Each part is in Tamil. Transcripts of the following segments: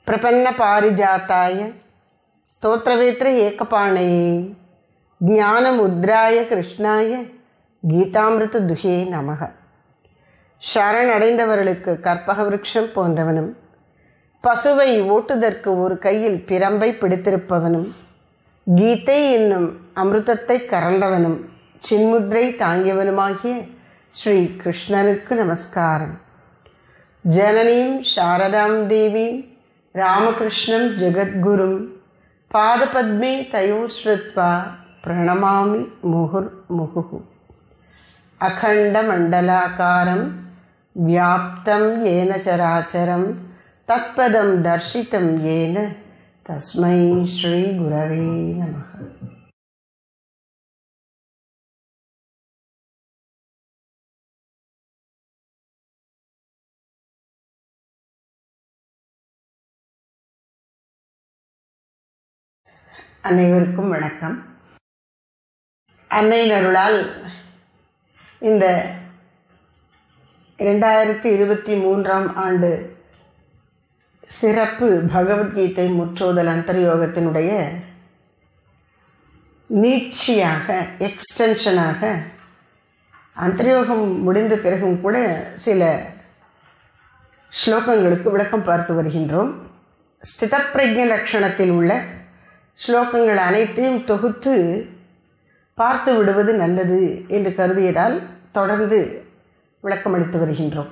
प्रपन्नपारिजाताय स्तोत्रवेत्र एकपाणये ज्ञानमुद्राय कृष्णाय கீதாமிருத துகே நமக சரணடைந்தவர்களுக்கு கற்பக விருட்சம் போன்றவனும் பசுவை ஓட்டுதற்கு ஒரு கையில் பிரம்பை பிடித்திருப்பவனும் கீதை என்னும் அமிர்தத்தை கறந்தவனும் சின்முத்ரை தாங்கியவனுமாகிய ஸ்ரீ கிருஷ்ணனுக்கு நமஸ்காரம் ஜனனீம் சாரதாம் தேவீம் ராமகிருஷ்ணம் ஜெகத்குரும் பாதபத்மே தயோர் ஸ்ருத்வா பிரணமாமி முகுர் முகுஹு अखण्डमण्डलाकारं व्याप्तं येन चराचरं तत्पदं दर्शितं येन तस्मै श्रीगुरवे नमः அனைவருக்கும் வணக்கம் அன்னையின் அருளால் இந்த இரண்டாயிரத்தி இருபத்தி மூன்றாம் ஆண்டு சிறப்பு பகவத்கீதை முற்றோதல் அந்தர்யோகத்தினுடைய நீட்சியாக எக்ஸ்டென்ஷனாக அந்தர்யோகம் முடிந்த பிறகும் கூட சில ஸ்லோகங்களுக்கு விளக்கம் பார்த்து வருகின்றோம் ஸ்திதப்பிரஜ லட்சணத்தில் உள்ள ஸ்லோகங்கள் அனைத்தையும் தொகுத்து பார்த்து விடுவது நல்லது என்று கருதியதால் தொடர்ந்து விளக்கமளித்து வருகின்றோம்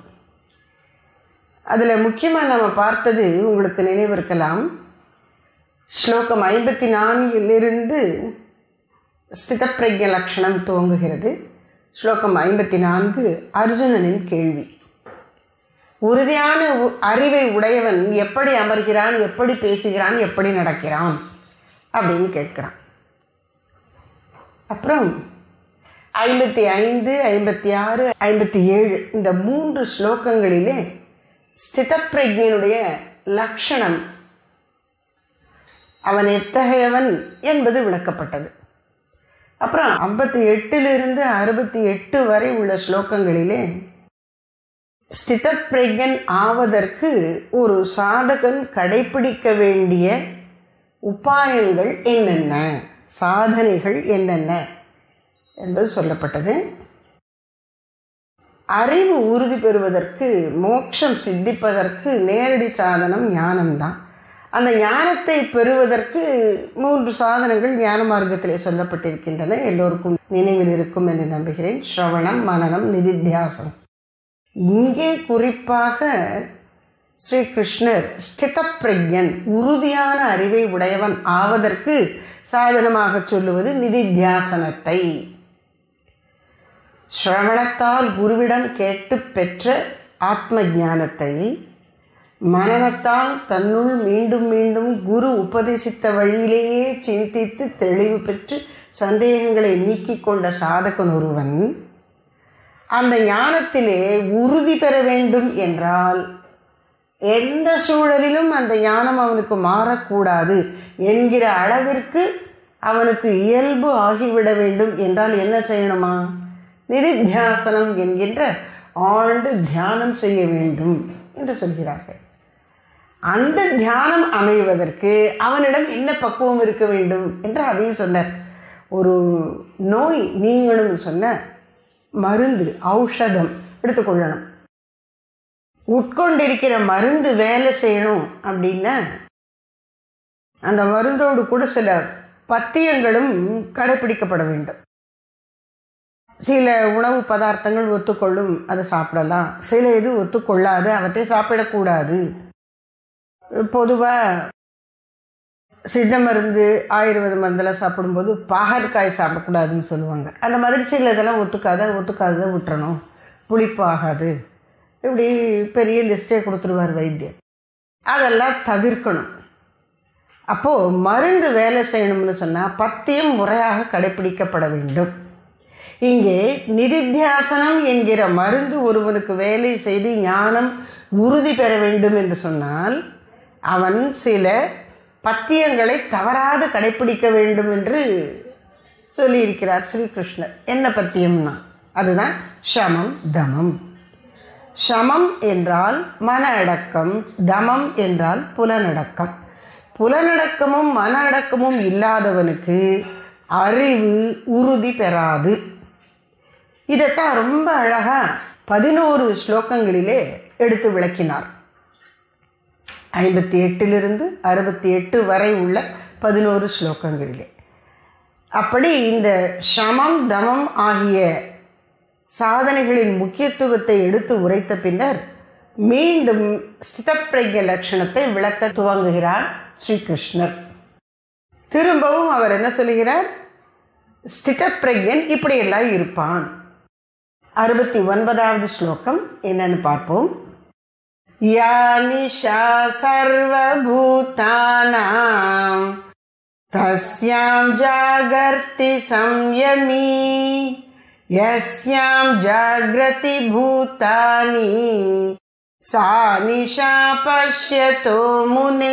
அதில் முக்கியமாக நம்ம பார்த்தது உங்களுக்கு நினைவிருக்கலாம் ஸ்லோகம் ஐம்பத்தி நான்கிலிருந்து ஸ்திதப்பிரஜ லட்சணம் துவங்குகிறது ஸ்லோகம் ஐம்பத்தி நான்கு அர்ஜுனனின் கேள்வி உறுதியான அறிவை உடையவன் எப்படி அமர்கிறான் எப்படி பேசுகிறான் எப்படி நடக்கிறான் அப்படின்னு கேட்கிறான் அப்புறம் ஐம்பத்தி ஐந்து ஐம்பத்தி ஆறு ஐம்பத்தி ஏழு இந்த மூன்று ஸ்லோகங்களிலே ஸ்திதப்பிரஜனுடைய லக்ஷணம் அவன் எத்தகையவன் என்பது விளக்கப்பட்டது அப்புறம் ஐம்பத்தி எட்டிலிருந்து அறுபத்தி எட்டு வரை உள்ள ஸ்லோகங்களிலே ஸ்திதப்பிரஜன் ஆவதற்கு ஒரு சாதகன் கடைபிடிக்க வேண்டிய உபாயங்கள் என்னென்ன சாதனைகள் என்னென்ன என்பது சொல்லப்பட்டது அறிவு உறுதி பெறுவதற்கு மோட்சம் சித்திப்பதற்கு நேரடி சாதனம் ஞானம்தான் அந்த ஞானத்தை பெறுவதற்கு மூன்று சாதனங்கள் ஞான மார்க்கத்திலே சொல்லப்பட்டிருக்கின்றன எல்லோருக்கும் நினைவில் இருக்கும் என்று நம்புகிறேன் ஸ்ரவணம் மனநம் நிதித்தியாசம் இங்கே குறிப்பாக ஸ்ரீ கிருஷ்ணர் ஸ்தித பிரஜன் உறுதியான அறிவை உடையவன் ஆவதற்கு சாதனமாக சொல்லுவது நிதித்தியாசனத்தை ஸ்ரவணத்தால் குருவிடம் கேட்டு பெற்ற ஆத்ம ஞானத்தை மனநத்தால் தன்னுள் மீண்டும் மீண்டும் குரு உபதேசித்த வழியிலேயே சிந்தித்து தெளிவு பெற்று சந்தேகங்களை நீக்கிக் கொண்ட சாதகன் ஒருவன் அந்த ஞானத்திலே உறுதி பெற வேண்டும் என்றால் எந்த சூழலிலும் அந்த ஞானம் அவனுக்கு மாறக்கூடாது என்கிற அளவிற்கு அவனுக்கு இயல்பு ஆகிவிட வேண்டும் என்றால் என்ன செய்யணுமா நிதித்தியாசனம் என்கின்ற ஆழ்ந்து தியானம் செய்ய வேண்டும் என்று சொல்கிறார்கள் அந்த தியானம் அமைவதற்கு அவனிடம் என்ன பக்குவம் இருக்க வேண்டும் என்று அதையும் சொன்னார் ஒரு நோய் நீங்களும் சொன்ன மருந்து ஔஷதம் எடுத்துக்கொள்ளணும் உட்கொண்டிருக்கிற மருந்து வேலை செய்யணும் அப்படின்னா அந்த மருந்தோடு கூட சில பத்தியங்களும் கடைபிடிக்கப்பட வேண்டும் சில உணவு பதார்த்தங்கள் ஒத்துக்கொள்ளும் அதை சாப்பிடலாம் சில இது ஒத்துக்கொள்ளாது அவற்றை சாப்பிடக்கூடாது பொதுவாக சித்த மருந்து ஆயுர்வேத மருந்தெல்லாம் சாப்பிடும்போது பாகற்காய் சாப்பிடக்கூடாதுன்னு சொல்லுவாங்க அந்த மாதிரி சில இதெல்லாம் ஒத்துக்காத ஒத்துக்காத விட்டுறணும் புளிப்பு ஆகாது இப்படி பெரிய லிஸ்ட்டே கொடுத்துருவார் வைத்தியர் அதெல்லாம் தவிர்க்கணும் அப்போது மருந்து வேலை செய்யணும்னு சொன்னால் பத்தியம் முறையாக கடைபிடிக்கப்பட வேண்டும் இங்கே நிதித்தியாசனம் என்கிற மருந்து ஒருவனுக்கு வேலை செய்து ஞானம் உறுதி பெற வேண்டும் என்று சொன்னால் அவன் சில பத்தியங்களை தவறாது கடைபிடிக்க வேண்டும் என்று சொல்லியிருக்கிறார் ஸ்ரீகிருஷ்ணர் என்ன பத்தியம்னா அதுதான் சமம் தமம் சமம் என்றால் மன அடக்கம் தமம் என்றால் புலனடக்கம் புலனடக்கமும் மன அடக்கமும் இல்லாதவனுக்கு அறிவு உறுதி பெறாது இதைத்தான் ரொம்ப அழகா பதினோரு ஸ்லோகங்களிலே எடுத்து விளக்கினார் ஐம்பத்தி எட்டிலிருந்து அறுபத்தி எட்டு வரை உள்ள பதினோரு ஸ்லோகங்களிலே அப்படி இந்த சமம் தமம் ஆகிய சாதனைகளின் முக்கியத்துவத்தை எடுத்து உரைத்த பின்னர் மீண்டும் ஸ்திதப்பிரஜ லட்சணத்தை விளக்க துவங்குகிறார் ஸ்ரீகிருஷ்ணர் திரும்பவும் அவர் என்ன சொல்லுகிறார் ஸ்திதப்பிரஜன் இப்படியெல்லாம் இருப்பான் அறுபத்தி ஒன்பதாவது ஸ்லோகம் என்னன்னு பார்ப்போம் யா நிஷா சர்வபூதானாம் தஸ்யாம் ஜாகர்த்தி சம்யமி யஸ்யாம் ஜாகிரதி பூதானி சா நிஷா பஷ்யதோ முனே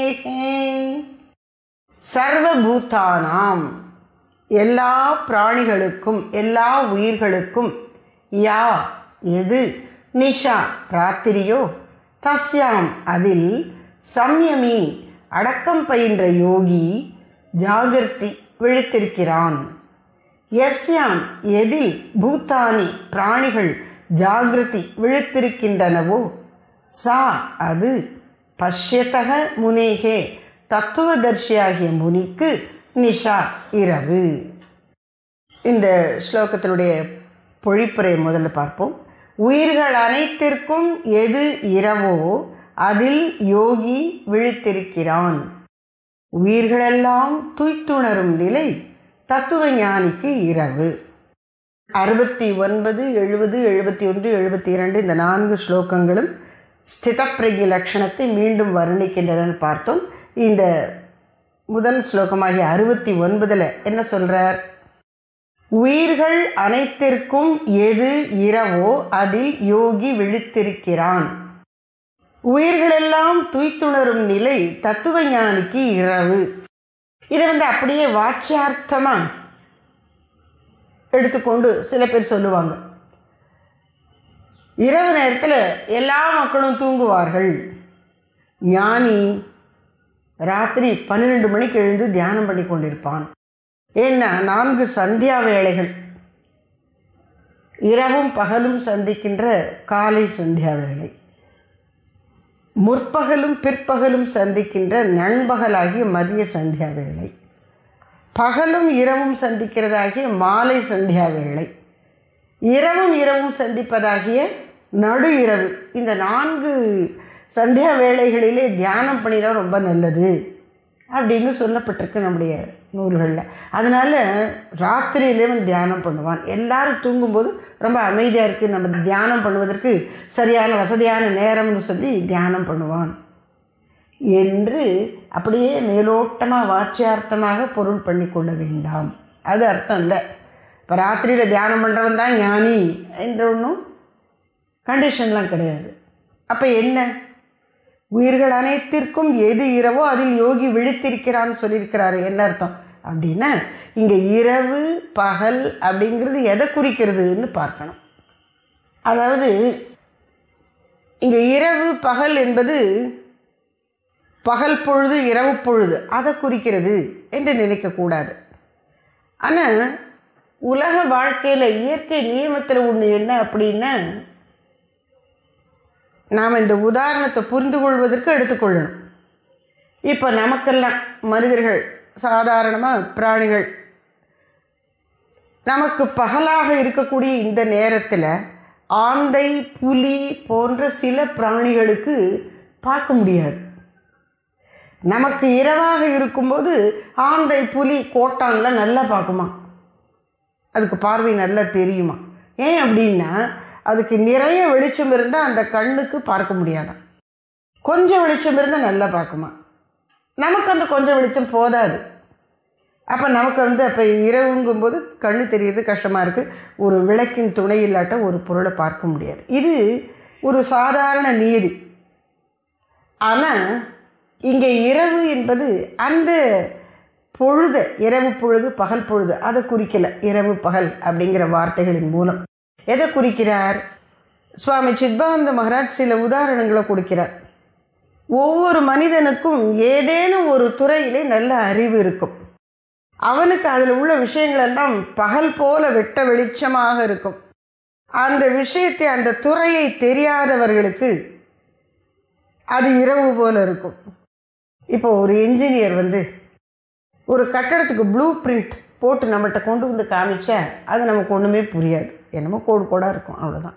சர்வபூதானாம் எல்லா பிராணிகளுக்கும் எல்லா உயிர்களுக்கும் யா எது நிஷா ராத்திரியோ தஸ்யாம் அதில் சம்யமி அடக்கம் பயின்ற யோகி ஜாகிரதி விழித்திருக்கிறான் எஸ்யாம் எதில் பூத்தானி பிராணிகள் ஜாகிரதி விழித்திருக்கின்றனவோ சா அது பஷ்யத்தக முனேகே தத்துவதர்ஷியாகிய முனிக்கு நிஷா இரவு இந்த ஸ்லோகத்தினுடைய பொழிப்புரை முதல்ல பார்ப்போம் உயிர்கள் அனைத்திற்கும் எது இரவோ அதில் யோகி விழித்திருக்கிறான் உயிர்களெல்லாம் துய்த்துணரும் நிலை தத்துவ ஞானிக்கு இரவு அறுபத்தி ஒன்பது எழுபது எழுபத்தி ஒன்று எழுபத்தி இரண்டு இந்த நான்கு ஸ்லோகங்களும் ஸ்திதப்பிரஜி லட்சணத்தை மீண்டும் வர்ணிக்கின்றன பார்த்தோம் இந்த முதல் ஸ்லோகமாகிய அறுபத்தி ஒன்பதில் என்ன சொல்றார் உயிர்கள் அனைத்திற்கும் எது இரவோ அதில் யோகி விழித்திருக்கிறான் உயிர்களெல்லாம் துய்த்துணரும் நிலை தத்துவ ஞானிக்கு இரவு இதை வந்து அப்படியே வாட்சியார்த்தமா எடுத்துக்கொண்டு சில பேர் சொல்லுவாங்க இரவு நேரத்தில் எல்லா மக்களும் தூங்குவார்கள் ஞானி ராத்திரி பன்னிரெண்டு மணிக்கு எழுந்து தியானம் பண்ணி கொண்டிருப்பான் ஏன்னா நான்கு சந்தியா வேளைகள் இரவும் பகலும் சந்திக்கின்ற காலை சந்தியா வேளை முற்பகலும் பிற்பகலும் சந்திக்கின்ற நண்பகலாகிய மதிய சந்தியா வேளை பகலும் இரவும் சந்திக்கிறதாகிய மாலை சந்தியா வேளை இரவும் இரவும் சந்திப்பதாகிய நடு இரவு இந்த நான்கு சந்தியா வேளைகளிலே தியானம் பண்ணினா ரொம்ப நல்லது அப்படின்னு சொல்லப்பட்டிருக்கு நம்முடைய நூல்களில் அதனால் ராத்திரியிலே அவன் தியானம் பண்ணுவான் எல்லாரும் தூங்கும்போது ரொம்ப அமைதியாக இருக்குது நம்ம தியானம் பண்ணுவதற்கு சரியான வசதியான நேரம்னு சொல்லி தியானம் பண்ணுவான் என்று அப்படியே மேலோட்டமாக வாட்சியார்த்தமாக பொருள் பண்ணி கொள்ள வேண்டாம் அது அர்த்தம் இல்லை இப்போ ராத்திரியில் தியானம் பண்ணுறவன் தான் ஞானி என்ற ஒன்றும் கண்டிஷன்லாம் கிடையாது அப்போ என்ன உயிர்கள் அனைத்திற்கும் எது இரவோ அதில் யோகி விழித்திருக்கிறான்னு சொல்லியிருக்கிறாரு என்ன அர்த்தம் அப்படின்னா இங்கே இரவு பகல் அப்படிங்கிறது எதை குறிக்கிறதுன்னு பார்க்கணும் அதாவது இங்கே இரவு பகல் என்பது பகல் பொழுது இரவு பொழுது அதை குறிக்கிறது என்று நினைக்கக்கூடாது ஆனால் உலக வாழ்க்கையில் இயற்கை நியமத்தில் ஒன்று என்ன அப்படின்னா நாம் இந்த உதாரணத்தை புரிந்து கொள்வதற்கு எடுத்துக்கொள்ளணும் இப்போ நமக்கெல்லாம் மனிதர்கள் சாதாரணமாக பிராணிகள் நமக்கு பகலாக இருக்கக்கூடிய இந்த நேரத்தில் ஆந்தை புலி போன்ற சில பிராணிகளுக்கு பார்க்க முடியாது நமக்கு இரவாக இருக்கும்போது ஆந்தை புலி கோட்டான்லாம் நல்லா பார்க்குமா அதுக்கு பார்வை நல்லா தெரியுமா ஏன் அப்படின்னா அதுக்கு நிறைய வெளிச்சம் இருந்தால் அந்த கண்ணுக்கு பார்க்க முடியாதான் கொஞ்சம் வெளிச்சம் இருந்தால் நல்லா பார்க்குமா நமக்கு அந்த கொஞ்சம் வெளிச்சம் போதாது அப்போ நமக்கு வந்து அப்போ இரவுங்கும்போது கண்ணு தெரியறது கஷ்டமாக இருக்குது ஒரு விளக்கின் துணை இல்லாட்ட ஒரு பொருளை பார்க்க முடியாது இது ஒரு சாதாரண நீதி ஆனால் இங்கே இரவு என்பது அந்த பொழுது இரவு பொழுது பகல் பொழுது அதை குறிக்கல இரவு பகல் அப்படிங்கிற வார்த்தைகளின் மூலம் எதை குறிக்கிறார் சுவாமி சித்பானந்த மகாராஜ் சில உதாரணங்களை கொடுக்கிறார் ஒவ்வொரு மனிதனுக்கும் ஏதேனும் ஒரு துறையிலே நல்ல அறிவு இருக்கும் அவனுக்கு அதில் உள்ள விஷயங்கள் எல்லாம் பகல் போல வெட்ட வெளிச்சமாக இருக்கும் அந்த விஷயத்தை அந்த துறையை தெரியாதவர்களுக்கு அது இரவு போல இருக்கும் இப்போ ஒரு என்ஜினியர் வந்து ஒரு கட்டடத்துக்கு ப்ளூ பிரிண்ட் போட்டு நம்மகிட்ட கொண்டு வந்து காமிச்சா அது நமக்கு ஒன்றுமே புரியாது என்னமோ கோடு கோடாக இருக்கும் அவ்வளோதான்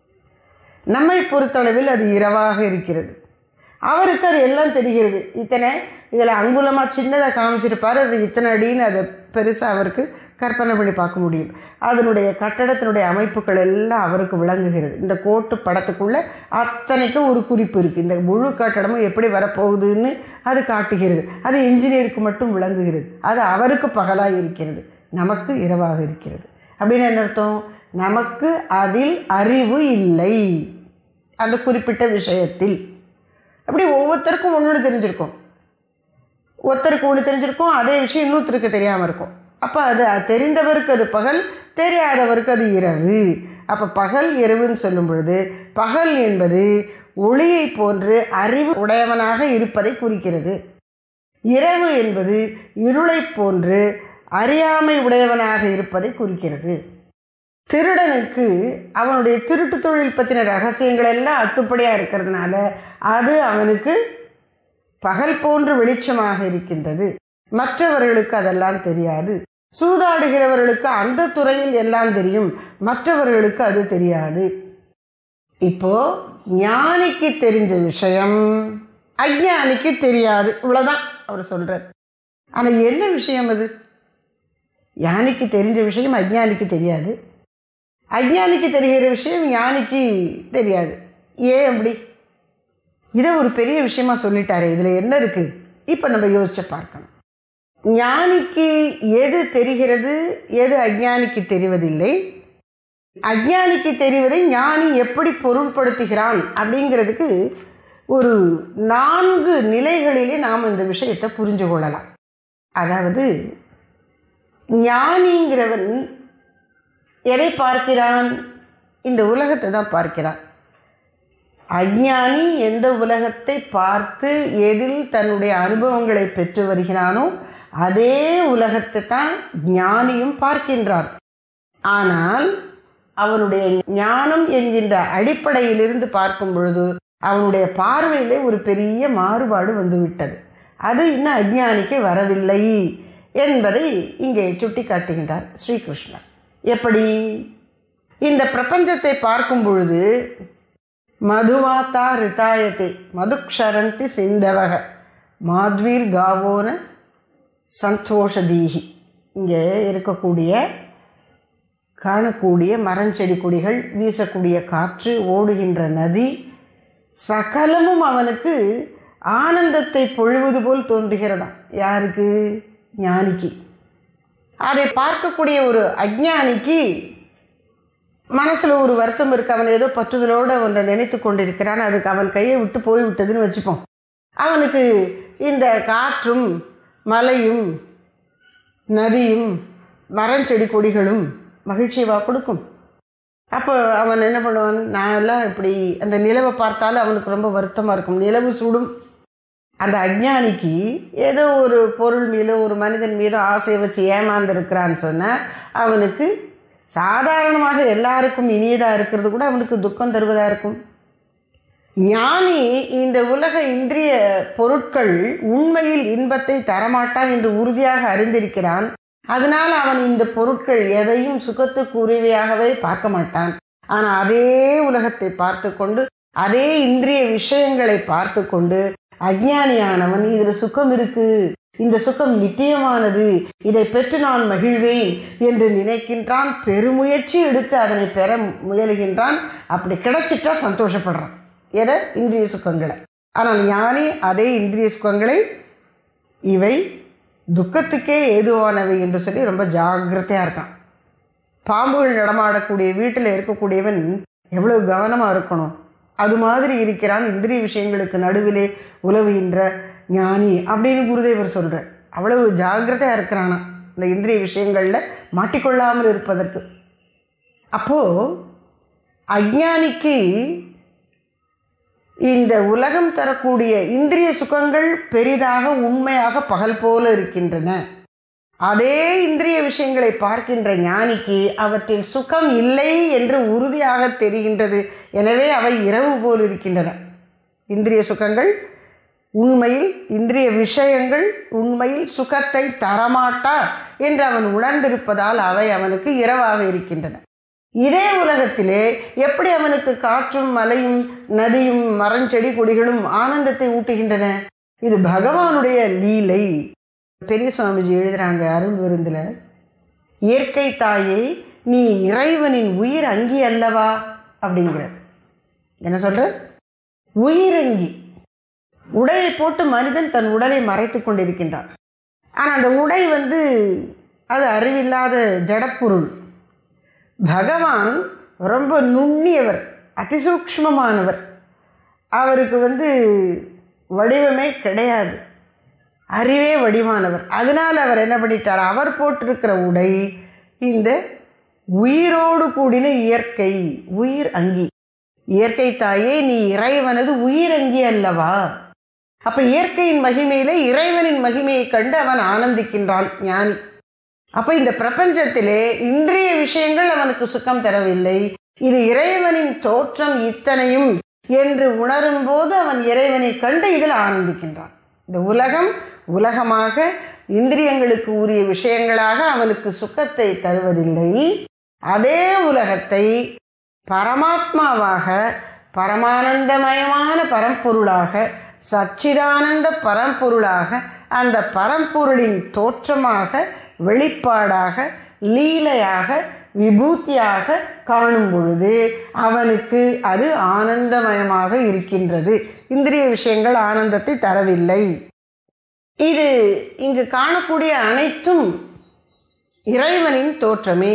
நம்மை பொறுத்தளவில் அது இரவாக இருக்கிறது அவருக்கு அது எல்லாம் தெரிகிறது இத்தனை இதில் அங்குலமாக சின்னதாக காமிச்சிருப்பார் அது இத்தனை அடின்னு அதை பெருசாக அவருக்கு கற்பனை பண்ணி பார்க்க முடியும் அதனுடைய கட்டடத்தினுடைய அமைப்புகள் எல்லாம் அவருக்கு விளங்குகிறது இந்த கோட்டு படத்துக்குள்ளே அத்தனைக்கும் ஒரு குறிப்பு இருக்குது இந்த முழு கட்டடமும் எப்படி வரப்போகுதுன்னு அது காட்டுகிறது அது இன்ஜினியருக்கு மட்டும் விளங்குகிறது அது அவருக்கு பகலாக இருக்கிறது நமக்கு இரவாக இருக்கிறது அப்படின்னு என்ன அர்த்தம் நமக்கு அதில் அறிவு இல்லை அந்த குறிப்பிட்ட விஷயத்தில் அப்படி ஒவ்வொருத்தருக்கும் ஒன்று ஒன்று தெரிஞ்சிருக்கும் ஒருத்தருக்கு ஒன்று தெரிஞ்சிருக்கும் அதே விஷயம் இன்னொருத்தருக்கு தெரியாமல் இருக்கும் அப்போ அது தெரிந்தவருக்கு அது பகல் தெரியாதவருக்கு அது இரவு அப்போ பகல் இரவுன்னு சொல்லும் பொழுது பகல் என்பது ஒளியை போன்று அறிவு உடையவனாக இருப்பதை குறிக்கிறது இரவு என்பது இருளை போன்று அறியாமை உடையவனாக இருப்பதை குறிக்கிறது திருடனுக்கு அவனுடைய திருட்டு தொழில் பற்றின ரகசியங்கள் எல்லாம் அத்துப்படியாக இருக்கிறதுனால அது அவனுக்கு பகல் போன்று வெளிச்சமாக இருக்கின்றது மற்றவர்களுக்கு அதெல்லாம் தெரியாது சூதாடுகிறவர்களுக்கு அந்த துறையில் எல்லாம் தெரியும் மற்றவர்களுக்கு அது தெரியாது இப்போ ஞானிக்கு தெரிஞ்ச விஷயம் அஞ்ஞானிக்கு தெரியாது இவ்வளோதான் அவர் சொல்றார் ஆனால் என்ன விஷயம் அது ஞானிக்கு தெரிஞ்ச விஷயம் அஞ்ஞானிக்கு தெரியாது அஞ்ஞானிக்கு தெரிகிற விஷயம் ஞானிக்கு தெரியாது ஏன் அப்படி இதை ஒரு பெரிய விஷயமா சொல்லிட்டாரு இதில் என்ன இருக்கு இப்போ நம்ம யோசிச்சு பார்க்கணும் ஞானிக்கு எது தெரிகிறது எது அஞ்ஞானிக்கு தெரிவதில்லை அஞ்ஞானிக்கு தெரிவதை ஞானி எப்படி பொருள்படுத்துகிறான் அப்படிங்கிறதுக்கு ஒரு நான்கு நிலைகளிலே நாம் இந்த விஷயத்தை புரிஞ்சு கொள்ளலாம் அதாவது ஞானிங்கிறவன் எதை பார்க்கிறான் இந்த உலகத்தை தான் பார்க்கிறான் அஞ்ஞானி எந்த உலகத்தை பார்த்து எதில் தன்னுடைய அனுபவங்களை பெற்று வருகிறானோ அதே உலகத்தை தான் ஞானியும் பார்க்கின்றான் ஆனால் அவனுடைய ஞானம் என்கின்ற அடிப்படையிலிருந்து பார்க்கும் பொழுது அவனுடைய பார்வையிலே ஒரு பெரிய மாறுபாடு வந்துவிட்டது அது இன்னும் அஜ்ஞானிக்கு வரவில்லை என்பதை இங்கே சுட்டி காட்டுகின்றார் ஸ்ரீகிருஷ்ணர் எப்படி இந்த பிரபஞ்சத்தை பார்க்கும் பொழுது மதுவாத்தா ரிதாயத்தை மதுக்ஷரந்தி சிந்தவக மாத்வீர் காவோன சந்தோஷதீகி இங்கே இருக்கக்கூடிய காணக்கூடிய மரஞ்செடி கொடிகள் வீசக்கூடிய காற்று ஓடுகின்ற நதி சகலமும் அவனுக்கு ஆனந்தத்தை பொழுவது போல் தோன்றுகிறதாம் யாருக்கு ஞானிக்கு அதை பார்க்கக்கூடிய ஒரு அஜ்ஞானிக்கு மனசில் ஒரு வருத்தம் இருக்கு அவன் ஏதோ பற்றுதலோடு அவனை நினைத்து கொண்டிருக்கிறான் அதுக்கு அவன் கையை விட்டு போய்விட்டதுன்னு வச்சுப்போம் அவனுக்கு இந்த காற்றும் மலையும் நதியும் மரஞ்செடி கொடிகளும் மகிழ்ச்சியவா கொடுக்கும் அப்போ அவன் என்ன பண்ணுவான் நான் எல்லாம் இப்படி அந்த நிலவை பார்த்தாலும் அவனுக்கு ரொம்ப வருத்தமாக இருக்கும் நிலவு சூடும் அந்த அஜ்ஞானிக்கு ஏதோ ஒரு பொருள் மீதோ ஒரு மனிதன் மீதோ ஆசையை வச்சு ஏமாந்துருக்கிறான்னு சொன்னால் அவனுக்கு சாதாரணமாக எல்லாருக்கும் இனியதாக இருக்கிறது கூட அவனுக்கு துக்கம் தருவதாக இருக்கும் ஞானி இந்த உலக இந்திரிய பொருட்கள் உண்மையில் இன்பத்தை தரமாட்டா என்று உறுதியாக அறிந்திருக்கிறான் அதனால் அவன் இந்த பொருட்கள் எதையும் சுகத்துக்கு உரிமையாகவே பார்க்க மாட்டான் ஆனால் அதே உலகத்தை பார்த்து கொண்டு அதே இந்திரிய விஷயங்களை பார்த்து கொண்டு அஜ்ஞானியானவன் இதில் சுகம் இருக்கு இந்த சுகம் நித்தியமானது இதை பெற்று நான் மகிழ்வேன் என்று நினைக்கின்றான் பெருமுயற்சி எடுத்து அதனை பெற முயலுகின்றான் அப்படி கிடைச்சிட்டா சந்தோஷப்படுறான் எதை இந்திரிய சுகங்களை ஆனால் ஞானி அதே இந்திரிய சுகங்களை இவை துக்கத்துக்கே ஏதுவானவை என்று சொல்லி ரொம்ப ஜாக்கிரதையாக இருக்கான் பாம்புகள் நடமாடக்கூடிய வீட்டில் இருக்கக்கூடியவன் எவ்வளவு கவனமாக இருக்கணும் அது மாதிரி இருக்கிறான் இந்திரிய விஷயங்களுக்கு நடுவிலே உலவுகின்ற ஞானி அப்படின்னு குருதேவர் சொல்கிறார் அவ்வளவு ஜாக்கிரதையாக இருக்கிறானா இந்த இந்திரிய விஷயங்களில் மாட்டிக்கொள்ளாமல் இருப்பதற்கு அப்போது அஜ்ஞானிக்கு இந்த உலகம் தரக்கூடிய இந்திரிய சுகங்கள் பெரிதாக உண்மையாக பகல் போல இருக்கின்றன அதே இந்திரிய விஷயங்களை பார்க்கின்ற ஞானிக்கு அவற்றில் சுகம் இல்லை என்று உறுதியாக தெரிகின்றது எனவே அவை இரவு போல் இருக்கின்றன இந்திரிய சுகங்கள் உண்மையில் இந்திரிய விஷயங்கள் உண்மையில் சுகத்தை தரமாட்டா என்று அவன் உணர்ந்திருப்பதால் அவை அவனுக்கு இரவாக இருக்கின்றன இதே உலகத்திலே எப்படி அவனுக்கு காற்றும் மலையும் நதியும் மரஞ்செடி கொடிகளும் ஆனந்தத்தை ஊட்டுகின்றன இது பகவானுடைய லீலை பெரிய சுவாமிஜி எழுதுறாங்க அருள் விருந்தில் இயற்கை தாயே நீ இறைவனின் உயிர் அங்கி அல்லவா அப்படிங்கிற என்ன சொல்ற உயிரங்கி உடையை போட்டு மனிதன் தன் உடலை மறைத்து கொண்டிருக்கின்றான் ஆனால் அந்த உடை வந்து அது அறிவில்லாத ஜடப்பொருள் பகவான் ரொம்ப நுண்ணியவர் அதிசூக்ஷ்மமானவர் அவருக்கு வந்து வடிவமே கிடையாது அறிவே வடிவானவர் அதனால் அவர் என்ன பண்ணிட்டார் அவர் போட்டிருக்கிற உடை இந்த உயிரோடு கூடின இயற்கை உயிர் அங்கி இயற்கை தாயே நீ இறைவனது உயிர் அங்கி அல்லவா அப்ப இயற்கையின் மகிமையிலே இறைவனின் மகிமையை கண்டு அவன் ஆனந்திக்கின்றான் ஞானி அப்ப இந்த பிரபஞ்சத்திலே இன்றைய விஷயங்கள் அவனுக்கு சுகம் தரவில்லை இது இறைவனின் தோற்றம் இத்தனையும் என்று உணரும் போது அவன் இறைவனை கண்டு இதில் ஆனந்திக்கின்றான் இந்த உலகம் உலகமாக இந்திரியங்களுக்கு உரிய விஷயங்களாக அவனுக்கு சுகத்தை தருவதில்லை அதே உலகத்தை பரமாத்மாவாக பரமானந்தமயமான பரம்பொருளாக சச்சிதானந்த பரம்பொருளாக அந்த பரம்பொருளின் தோற்றமாக வெளிப்பாடாக லீலையாக விபூத்தியாக காணும் பொழுது அவனுக்கு அது ஆனந்தமயமாக இருக்கின்றது இந்திரிய விஷயங்கள் ஆனந்தத்தை தரவில்லை இது இங்கு காணக்கூடிய அனைத்தும் இறைவனின் தோற்றமே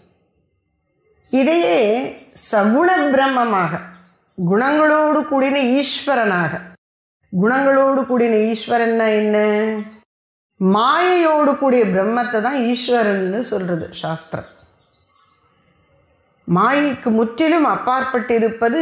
இதையே சகுண பிரம்மமாக குணங்களோடு கூடின ஈஸ்வரனாக குணங்களோடு கூடின ஈஸ்வரன்னா என்ன மாயையோடு கூடிய பிரம்மத்தை தான் ஈஸ்வரன்னு சொல்றது சாஸ்திரம் மாயைக்கு முற்றிலும் அப்பாற்பட்டிருப்பது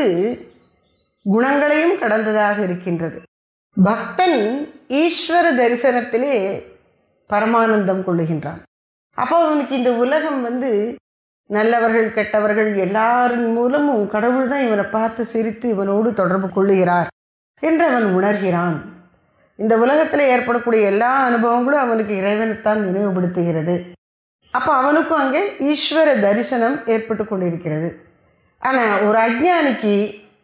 குணங்களையும் கடந்ததாக இருக்கின்றது பக்தன் ஈஸ்வர தரிசனத்திலே பரமானந்தம் கொள்ளுகின்றான் அப்போ அவனுக்கு இந்த உலகம் வந்து நல்லவர்கள் கெட்டவர்கள் எல்லாரின் மூலமும் கடவுள் தான் இவனை பார்த்து சிரித்து இவனோடு தொடர்பு கொள்ளுகிறார் என்று அவன் உணர்கிறான் இந்த உலகத்தில் ஏற்படக்கூடிய எல்லா அனுபவங்களும் அவனுக்கு இறைவனைத்தான் நினைவுபடுத்துகிறது அப்போ அவனுக்கும் அங்கே ஈஸ்வர தரிசனம் ஏற்பட்டு கொண்டிருக்கிறது ஆனால் ஒரு அஜ்ஞானிக்கு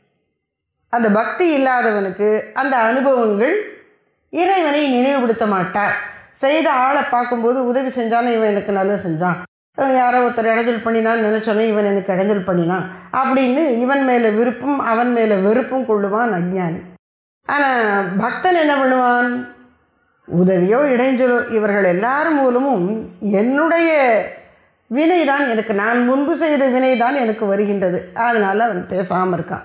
அந்த பக்தி இல்லாதவனுக்கு அந்த அனுபவங்கள் இறைவனை நினைவுபடுத்த மாட்டார் செய்த ஆளை பார்க்கும்போது உதவி செஞ்சாலும் இவன் எனக்கு நல்லது செஞ்சான் யாரோ ஒருத்தர் இடைஞ்சல் பண்ணினான்னு நினச்சோன்னே இவன் எனக்கு இடைஞ்சல் பண்ணினான் அப்படின்னு இவன் மேலே விருப்பம் அவன் மேலே வெறுப்பும் கொள்ளுவான் அஜ்ஞானி ஆனால் பக்தன் என்ன பண்ணுவான் உதவியோ இடைஞ்சலோ இவர்கள் எல்லாரும் மூலமும் என்னுடைய வினை தான் எனக்கு நான் முன்பு செய்த வினை தான் எனக்கு வருகின்றது அதனால் அவன் பேசாமல் இருக்கான்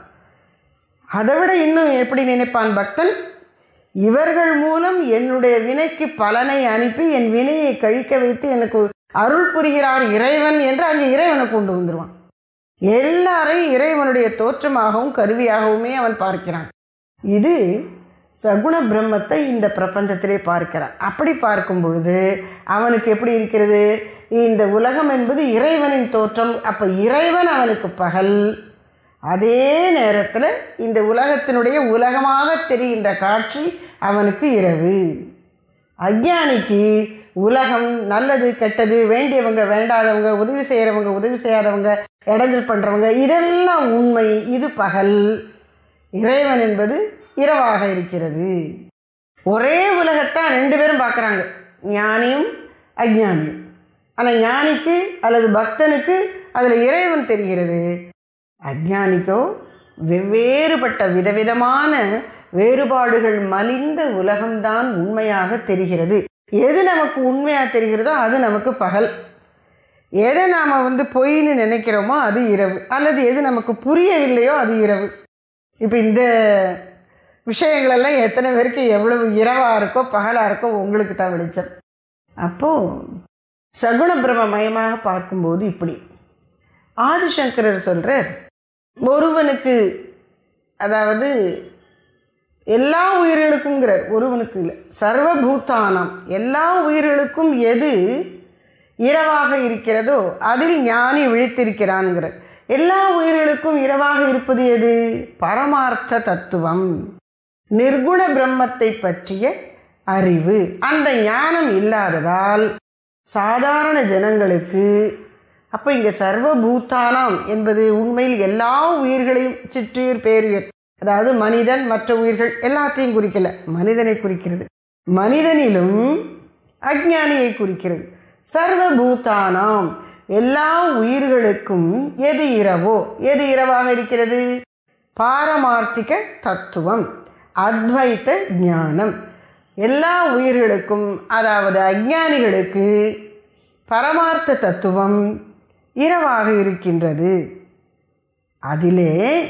அதை விட இன்னும் எப்படி நினைப்பான் பக்தன் இவர்கள் மூலம் என்னுடைய வினைக்கு பலனை அனுப்பி என் வினையை கழிக்க வைத்து எனக்கு அருள் புரிகிறார் இறைவன் என்று அங்கே இறைவனை கொண்டு வந்துடுவான் எல்லாரையும் இறைவனுடைய தோற்றமாகவும் கருவியாகவுமே அவன் பார்க்கிறான் இது சகுண பிரம்மத்தை இந்த பிரபஞ்சத்திலே பார்க்கிறான் அப்படி பார்க்கும் பொழுது அவனுக்கு எப்படி இருக்கிறது இந்த உலகம் என்பது இறைவனின் தோற்றம் அப்போ இறைவன் அவனுக்கு பகல் அதே நேரத்தில் இந்த உலகத்தினுடைய உலகமாக தெரிகின்ற காட்சி அவனுக்கு இரவு அஜ்ஞானிக்கு உலகம் நல்லது கெட்டது வேண்டியவங்க வேண்டாதவங்க உதவி செய்கிறவங்க உதவி செய்யாதவங்க இடைஞ்சல் பண்ணுறவங்க இதெல்லாம் உண்மை இது பகல் இறைவன் என்பது இரவாக இருக்கிறது ஒரே உலகத்தான் ரெண்டு பேரும் பார்க்குறாங்க ஞானியும் அஜ்ஞானியும் ஆனால் ஞானிக்கு அல்லது பக்தனுக்கு அதில் இறைவன் தெரிகிறது அஜ்ஞானிக்கோ வெவ்வேறுபட்ட விதவிதமான வேறுபாடுகள் மலிந்த உலகம்தான் உண்மையாக தெரிகிறது எது நமக்கு உண்மையாக தெரிகிறதோ அது நமக்கு பகல் எதை நாம் வந்து பொய்ன்னு நினைக்கிறோமோ அது இரவு அல்லது எது நமக்கு புரியவில்லையோ அது இரவு இப்போ இந்த விஷயங்களெல்லாம் எத்தனை பேருக்கு எவ்வளவு இரவாக இருக்கோ பகலாக இருக்கோ உங்களுக்கு தான் வெளிச்சம் அப்போது சகுண பிரம்ம மயமாக பார்க்கும்போது இப்படி ஆதிசங்கரர் சொல்கிறார் ஒருவனுக்கு அதாவது எல்லா உயிர்களுக்கும்ங்கிறார் ஒருவனுக்கு இல்லை சர்வபூத்தானம் எல்லா உயிர்களுக்கும் எது இரவாக இருக்கிறதோ அதில் ஞானி விழித்திருக்கிறான்கிறார் எல்லா உயிர்களுக்கும் இரவாக இருப்பது எது பரமார்த்த தத்துவம் நிர்குண பிரம்மத்தை பற்றிய அறிவு அந்த ஞானம் இல்லாததால் சாதாரண ஜனங்களுக்கு அப்போ இங்கே சர்வபூத்தானம் என்பது உண்மையில் எல்லா உயிர்களையும் சிற்றுயிர் பேருயிர் அதாவது மனிதன் மற்ற உயிர்கள் எல்லாத்தையும் குறிக்கல மனிதனை குறிக்கிறது மனிதனிலும் அஜ்ஞானியை குறிக்கிறது சர்வபூதானாம் எல்லா உயிர்களுக்கும் எது இரவோ எது இரவாக இருக்கிறது பாரமார்த்திக தத்துவம் அத்வைத்த ஞானம் எல்லா உயிர்களுக்கும் அதாவது அஜ்ஞானிகளுக்கு பரமார்த்த தத்துவம் இரவாக இருக்கின்றது அதிலே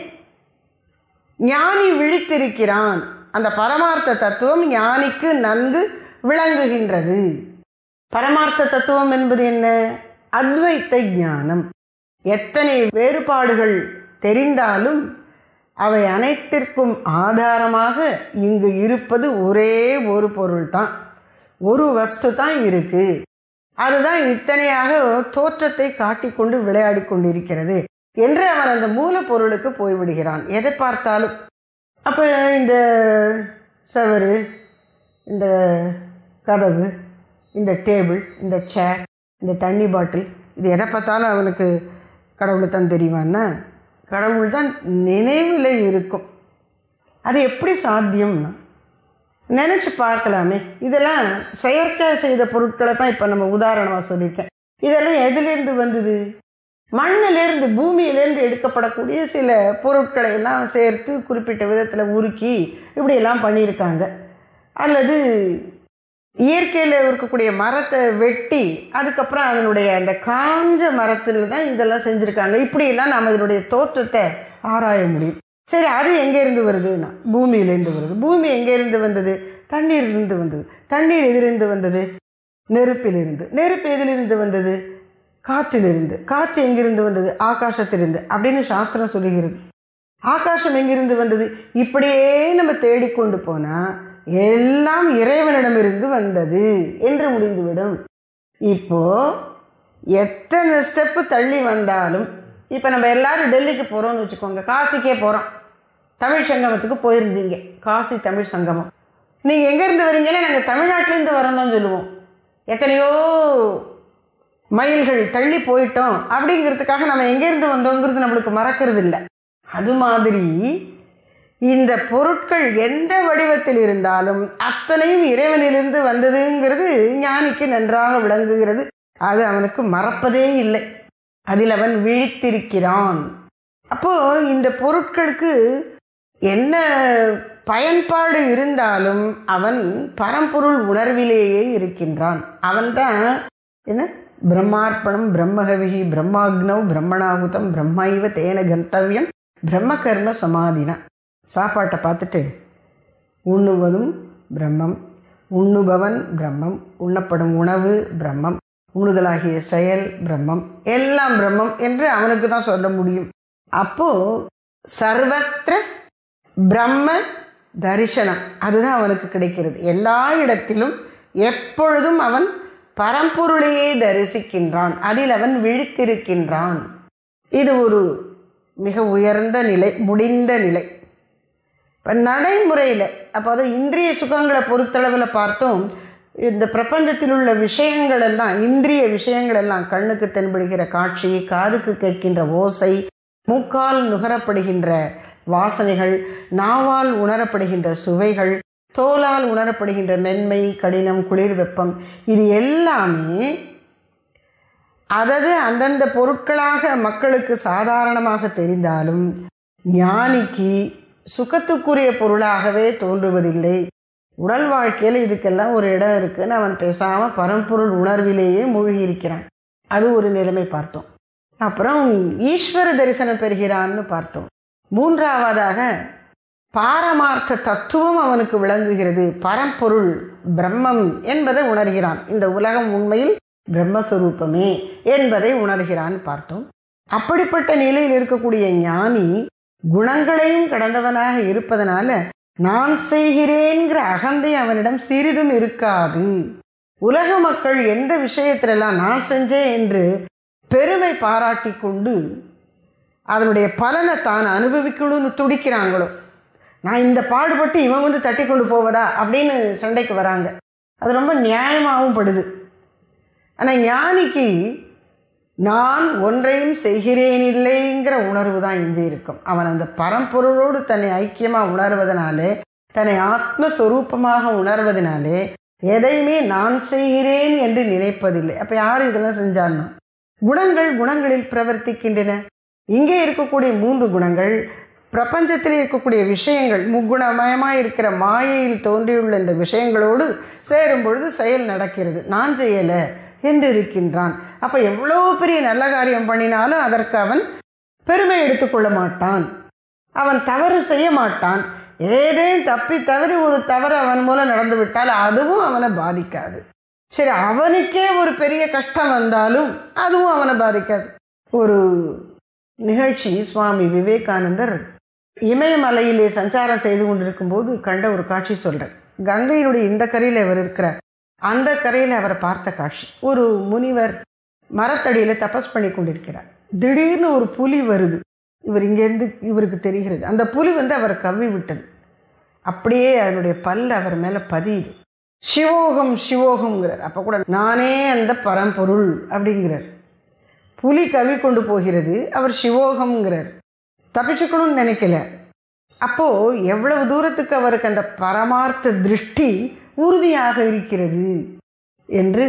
ஞானி விழித்திருக்கிறான் அந்த பரமார்த்த தத்துவம் ஞானிக்கு நன்கு விளங்குகின்றது பரமார்த்த தத்துவம் என்பது என்ன அத்வைத்த ஞானம் எத்தனை வேறுபாடுகள் தெரிந்தாலும் அவை அனைத்திற்கும் ஆதாரமாக இங்கு இருப்பது ஒரே ஒரு பொருள் தான் ஒரு வஸ்து தான் இருக்கு அதுதான் இத்தனையாக தோற்றத்தை காட்டிக்கொண்டு விளையாடி கொண்டிருக்கிறது என்று அவன் அந்த மூலப்பொருளுக்கு போய்விடுகிறான் எதை பார்த்தாலும் அப்போ இந்த சவறு இந்த கதவு இந்த டேபிள் இந்த சேர் இந்த தண்ணி பாட்டில் இது எதை பார்த்தாலும் அவனுக்கு கடவுளை தான் தெரியுமான்னா கடவுள் தான் நினைவில் இருக்கும் அது எப்படி சாத்தியம்னா நினச்சி பார்க்கலாமே இதெல்லாம் செயற்கை செய்த பொருட்களை தான் இப்போ நம்ம உதாரணமாக சொல்லியிருக்கேன் இதெல்லாம் எதுலேருந்து வந்தது மண்ணிலேருந்து பூமியிலேருந்து எடுக்கப்படக்கூடிய சில பொருட்களை எல்லாம் சேர்த்து குறிப்பிட்ட விதத்தில் உருக்கி இப்படியெல்லாம் பண்ணியிருக்காங்க அல்லது இயற்கையில் இருக்கக்கூடிய மரத்தை வெட்டி அதுக்கப்புறம் அதனுடைய அந்த காஞ்ச மரத்தில் தான் இதெல்லாம் செஞ்சுருக்காங்க இப்படியெல்லாம் நாம் இதனுடைய தோற்றத்தை ஆராய முடியும் சரி அது எங்கேருந்து வருதுன்னா பூமியிலேருந்து வருது பூமி எங்கேருந்து வந்தது தண்ணீரிலிருந்து வந்தது தண்ணீர் எதிலிருந்து வந்தது நெருப்பிலிருந்து நெருப்பு எதிலிருந்து வந்தது காற்றிலிருந்து காற்று எங்கிருந்து வந்தது ஆகாசத்திலிருந்து அப்படின்னு சாஸ்திரம் சொல்லுகிறது ஆகாசம் எங்கிருந்து வந்தது இப்படியே நம்ம தேடிக்கொண்டு போனால் எல்லாம் இறைவனிடமிருந்து வந்தது என்று முடிந்துவிடும் இப்போ எத்தனை ஸ்டெப்பு தள்ளி வந்தாலும் இப்போ நம்ம எல்லாரும் டெல்லிக்கு போகிறோம்னு வச்சுக்கோங்க காசிக்கே போகிறோம் தமிழ் சங்கமத்துக்கு போயிருந்தீங்க காசி தமிழ் சங்கமம் நீங்கள் எங்கேருந்து வரீங்கன்னா நாங்கள் தமிழ்நாட்டிலேருந்து வரோம்னு சொல்லுவோம் எத்தனையோ மைல்கள் தள்ளி போயிட்டோம் அப்படிங்கிறதுக்காக நம்ம எங்கேருந்து வந்தோங்கிறது நம்மளுக்கு மறக்கிறது இல்லை அது மாதிரி இந்த பொருட்கள் எந்த வடிவத்தில் இருந்தாலும் அத்தனையும் இறைவனிலிருந்து வந்ததுங்கிறது ஞானிக்கு நன்றாக விளங்குகிறது அது அவனுக்கு மறப்பதே இல்லை அதில் அவன் விழித்திருக்கிறான் அப்போ இந்த பொருட்களுக்கு என்ன பயன்பாடு இருந்தாலும் அவன் பரம்பொருள் உணர்விலேயே இருக்கின்றான் அவன்தான் என்ன பிரம்மார்ப்பணம் பிரம்மகவிகி பிரம்மாக்னவ் பிரம்மணாகுதம் பிரம்மைவ தேன கந்தவியம் பிரம்ம கர்ம சமாதினா சாப்பாட்டை பார்த்துட்டு உண்ணுவதும் பிரம்மம் உண்ணுபவன் பிரம்மம் உண்ணப்படும் உணவு பிரம்மம் உண்ணுதலாகிய செயல் பிரம்மம் எல்லாம் பிரம்மம் என்று அவனுக்கு தான் சொல்ல முடியும் அப்போ சர்வத்திர பிரம்ம தரிசனம் அதுதான் அவனுக்கு கிடைக்கிறது எல்லா இடத்திலும் எப்பொழுதும் அவன் பரம்பொருளையே தரிசிக்கின்றான் அதில் அவன் விழித்திருக்கின்றான் இது ஒரு மிக உயர்ந்த நிலை முடிந்த நிலை இப்போ நடைமுறையில் அப்போ அதை இந்திரிய சுகங்களை பொறுத்தளவில் பார்த்தோம் இந்த பிரபஞ்சத்தில் உள்ள விஷயங்கள் எல்லாம் இந்திரிய விஷயங்கள் எல்லாம் கண்ணுக்கு தென்படுகிற காட்சி காதுக்கு கேட்கின்ற ஓசை மூக்கால் நுகரப்படுகின்ற வாசனைகள் நாவால் உணரப்படுகின்ற சுவைகள் தோலால் உணரப்படுகின்ற மென்மை கடினம் குளிர் வெப்பம் இது எல்லாமே அதது அந்தந்த பொருட்களாக மக்களுக்கு சாதாரணமாக தெரிந்தாலும் ஞானிக்கு சுகத்துக்குரிய பொருளாகவே தோன்றுவதில்லை உடல் வாழ்க்கையில் இதுக்கெல்லாம் ஒரு இடம் இருக்குன்னு அவன் பேசாமல் பரம்பொருள் உணர்விலேயே மூழ்கி இருக்கிறான் அது ஒரு நிலைமை பார்த்தோம் அப்புறம் ஈஸ்வர தரிசனம் பெறுகிறான்னு பார்த்தோம் மூன்றாவதாக பாரமார்த்த தத்துவம் அவனுக்கு விளங்குகிறது பரம்பொருள் பிரம்மம் என்பதை உணர்கிறான் இந்த உலகம் உண்மையில் பிரம்மஸ்வரூபமே என்பதை உணர்கிறான் பார்த்தோம் அப்படிப்பட்ட நிலையில் இருக்கக்கூடிய ஞானி குணங்களையும் கடந்தவனாக இருப்பதனால நான் செய்கிறேங்கிற அகந்தை அவனிடம் சிறிதும் இருக்காது உலக மக்கள் எந்த விஷயத்திலெல்லாம் நான் செஞ்சேன் என்று பெருமை பாராட்டி கொண்டு அதனுடைய பலனை தான் அனுபவிக்கணும்னு துடிக்கிறாங்களோ நான் இந்த பாடுபட்டு இவன் வந்து தட்டி கொண்டு போவதா அப்படின்னு சண்டைக்கு வராங்க அது ரொம்ப நியாயமாகவும் படுது ஆனால் ஞானிக்கு நான் ஒன்றையும் செய்கிறேன் இல்லைங்கிற உணர்வு தான் இங்கே இருக்கும் அவன் அந்த பரம்பொருளோடு தன்னை ஐக்கியமாக உணர்வதனாலே தன்னை ஆத்மஸ்வரூபமாக உணர்வதனாலே எதையுமே நான் செய்கிறேன் என்று நினைப்பதில்லை அப்போ யார் இதெல்லாம் செஞ்சான்னா குணங்கள் குணங்களில் பிரவர்த்திக்கின்றன இங்கே இருக்கக்கூடிய மூன்று குணங்கள் பிரபஞ்சத்தில் இருக்கக்கூடிய விஷயங்கள் முக்குணமயமாக இருக்கிற மாயையில் தோன்றியுள்ள இந்த விஷயங்களோடு சேரும் பொழுது செயல் நடக்கிறது நான் செய்யலை என்று இருக்கின்றான் அப்போ எவ்வளோ பெரிய நல்ல காரியம் பண்ணினாலும் அதற்கு அவன் பெருமை எடுத்துக்கொள்ள மாட்டான் அவன் தவறு செய்ய மாட்டான் ஏதேனும் தப்பி தவறி ஒரு தவறு அவன் மூலம் நடந்து விட்டால் அதுவும் அவனை பாதிக்காது சரி அவனுக்கே ஒரு பெரிய கஷ்டம் வந்தாலும் அதுவும் அவனை பாதிக்காது ஒரு நிகழ்ச்சி சுவாமி விவேகானந்தர் இமயமலையிலே சஞ்சாரம் செய்து கொண்டிருக்கும் போது கண்ட ஒரு காட்சி சொல்கிறார் கங்கையினுடைய இந்த கரையில் அவர் இருக்கிறார் அந்த கரையில் அவரை பார்த்த காட்சி ஒரு முனிவர் மரத்தடியில் தபஸ் பண்ணி கொண்டிருக்கிறார் திடீர்னு ஒரு புலி வருது இவர் இங்கேருந்து இவருக்கு தெரிகிறது அந்த புலி வந்து அவரை கவ்வி விட்டது அப்படியே அதனுடைய பல் அவர் மேலே பதியுது சிவோகம் சிவோகம்ங்கிறார் அப்போ கூட நானே அந்த பரம்பொருள் அப்படிங்கிறார் புலி கவி கொண்டு போகிறது அவர் சிவோகம்ங்கிறார் தப்பிச்சுக்கணும்னு நினைக்கல அப்போது எவ்வளவு தூரத்துக்கு அவருக்கு அந்த பரமார்த்த திருஷ்டி உறுதியாக இருக்கிறது என்று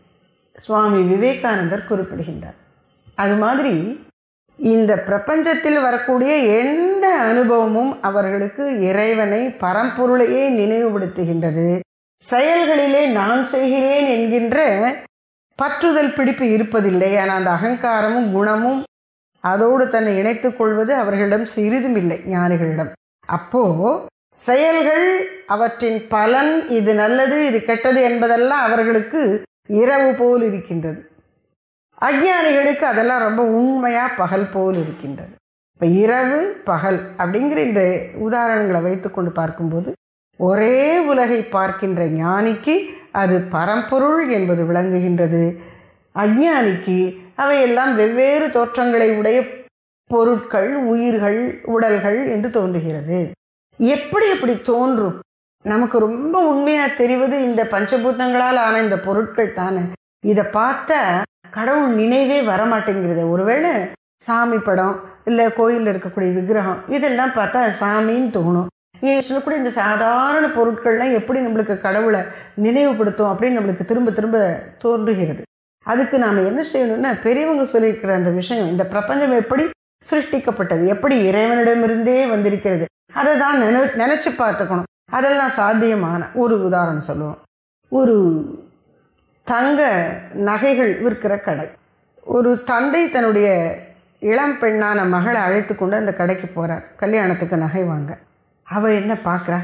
சுவாமி விவேகானந்தர் குறிப்பிடுகின்றார் அது மாதிரி இந்த பிரபஞ்சத்தில் வரக்கூடிய எந்த அனுபவமும் அவர்களுக்கு இறைவனை பரம்பொருளையே நினைவுபடுத்துகின்றது செயல்களிலே நான் செய்கிறேன் என்கின்ற பற்றுதல் பிடிப்பு இருப்பதில்லை ஆனால் அந்த அகங்காரமும் குணமும் அதோடு தன்னை இணைத்துக் கொள்வது அவர்களிடம் சிறிதும் இல்லை ஞானிகளிடம் அப்போ செயல்கள் அவற்றின் பலன் இது நல்லது இது கெட்டது என்பதெல்லாம் அவர்களுக்கு இரவு போல் இருக்கின்றது அஜ்ஞானிகளுக்கு அதெல்லாம் ரொம்ப உண்மையாக பகல் போல் இருக்கின்றது இப்போ இரவு பகல் அப்படிங்கிற இந்த உதாரணங்களை வைத்துக்கொண்டு பார்க்கும்போது ஒரே உலகை பார்க்கின்ற ஞானிக்கு அது பரம்பொருள் என்பது விளங்குகின்றது அஞ்ஞானிக்கு அவையெல்லாம் வெவ்வேறு தோற்றங்களை உடைய பொருட்கள் உயிர்கள் உடல்கள் என்று தோன்றுகிறது எப்படி எப்படி தோன்றும் நமக்கு ரொம்ப உண்மையாக தெரிவது இந்த பஞ்சபூதங்களால் ஆன இந்த பொருட்கள் தானே இதை பார்த்தா கடவுள் நினைவே வரமாட்டேங்கிறது ஒருவேளை சாமி படம் இல்லை கோயிலில் இருக்கக்கூடிய விக்கிரகம் இதெல்லாம் பார்த்தா சாமின்னு தோணும் ஏன் சொல்லக்கூடிய இந்த சாதாரண பொருட்கள்லாம் எப்படி நம்மளுக்கு கடவுளை நினைவுபடுத்தும் அப்படின்னு நம்மளுக்கு திரும்ப திரும்ப தோன்றுகிறது அதுக்கு நாம் என்ன செய்யணும்னா பெரியவங்க சொல்லியிருக்கிற அந்த விஷயம் இந்த பிரபஞ்சம் எப்படி சிருஷ்டிக்கப்பட்டது எப்படி இறைவனிடமிருந்தே வந்திருக்கிறது அதை தான் நினை நினச்சி பார்த்துக்கணும் அதெல்லாம் சாத்தியமான ஒரு உதாரணம் சொல்லுவோம் ஒரு தங்க நகைகள் விற்கிற கடை ஒரு தந்தை தன்னுடைய இளம் பெண்ணான மகளை அழைத்து கொண்டு அந்த கடைக்கு போகிறார் கல்யாணத்துக்கு நகை வாங்க அவள் என்ன பார்க்குறா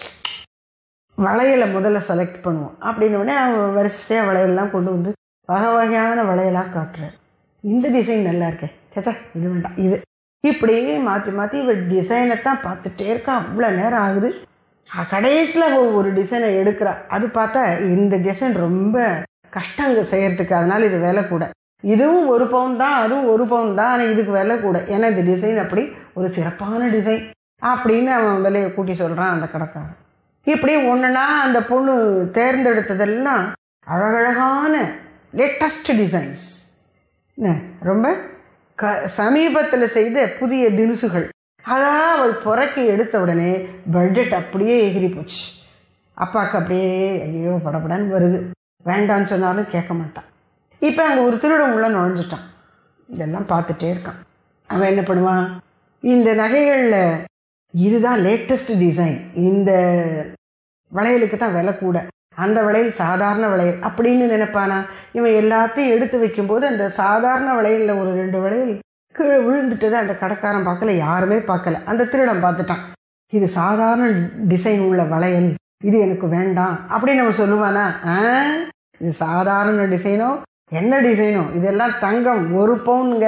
வளையலை முதல்ல செலக்ட் பண்ணுவோம் அப்படின்னு அவன் வரிசையாக வளையல்லாம் கொண்டு வந்து வகை வகையான வளையலாக காட்டுறார் இந்த டிசைன் நல்லா இருக்கே சச்சா இது வேண்டாம் இது இப்படியே மாற்றி மாற்றி இவள் டிசைனை தான் பார்த்துட்டே இருக்கா அவ்வளோ நேரம் ஆகுது கடைசியில் ஒரு டிசைனை எடுக்கிறா அது பார்த்தா இந்த டிசைன் ரொம்ப கஷ்டங்க செய்யறதுக்கு அதனால் இது விலை கூட இதுவும் ஒரு பவுன் தான் அதுவும் ஒரு பவுன் தான் ஆனால் இதுக்கு விலை கூட ஏன்னா இந்த டிசைன் அப்படி ஒரு சிறப்பான டிசைன் அப்படின்னு அவன் விலையை கூட்டி சொல்கிறான் அந்த கடைக்காரன் இப்படி ஒன்றுனா அந்த பொண்ணு தேர்ந்தெடுத்ததெல்லாம் அழகழகான லேட்டஸ்ட் டிசைன்ஸ் என்ன ரொம்ப க சமீபத்தில் செய்த புதிய தினுசுகள் அதான் அவள் புறக்கி எடுத்த உடனே பட்ஜெட் அப்படியே எகிரி போச்சு அப்பாவுக்கு அப்படியே ஐயோ படப்படன்னு வருது வேண்டான்னு சொன்னாலும் கேட்க மாட்டான் இப்போ அங்கே ஒரு திருடம் உள்ள நுழைஞ்சிட்டான் இதெல்லாம் பார்த்துட்டே இருக்கான் அவன் என்ன பண்ணுவான் இந்த நகைகளில் இதுதான் லேட்டஸ்ட் டிசைன் இந்த வளையலுக்கு தான் விலை கூட அந்த வளையல் சாதாரண வளையல் அப்படின்னு நினைப்பானா இவன் எல்லாத்தையும் எடுத்து வைக்கும்போது அந்த சாதாரண வளையலில் ஒரு ரெண்டு வளையல் கீழே விழுந்துட்டது அந்த கடைக்காரன் பார்க்கல யாருமே பார்க்கல அந்த திருடன் பார்த்துட்டான் இது சாதாரண டிசைன் உள்ள வளையல் இது எனக்கு வேண்டாம் அப்படின்னு நம்ம சொல்லுவானா ஆ இது சாதாரண டிசைனோ என்ன டிசைனோ இதெல்லாம் தங்கம் ஒரு பவுனுங்க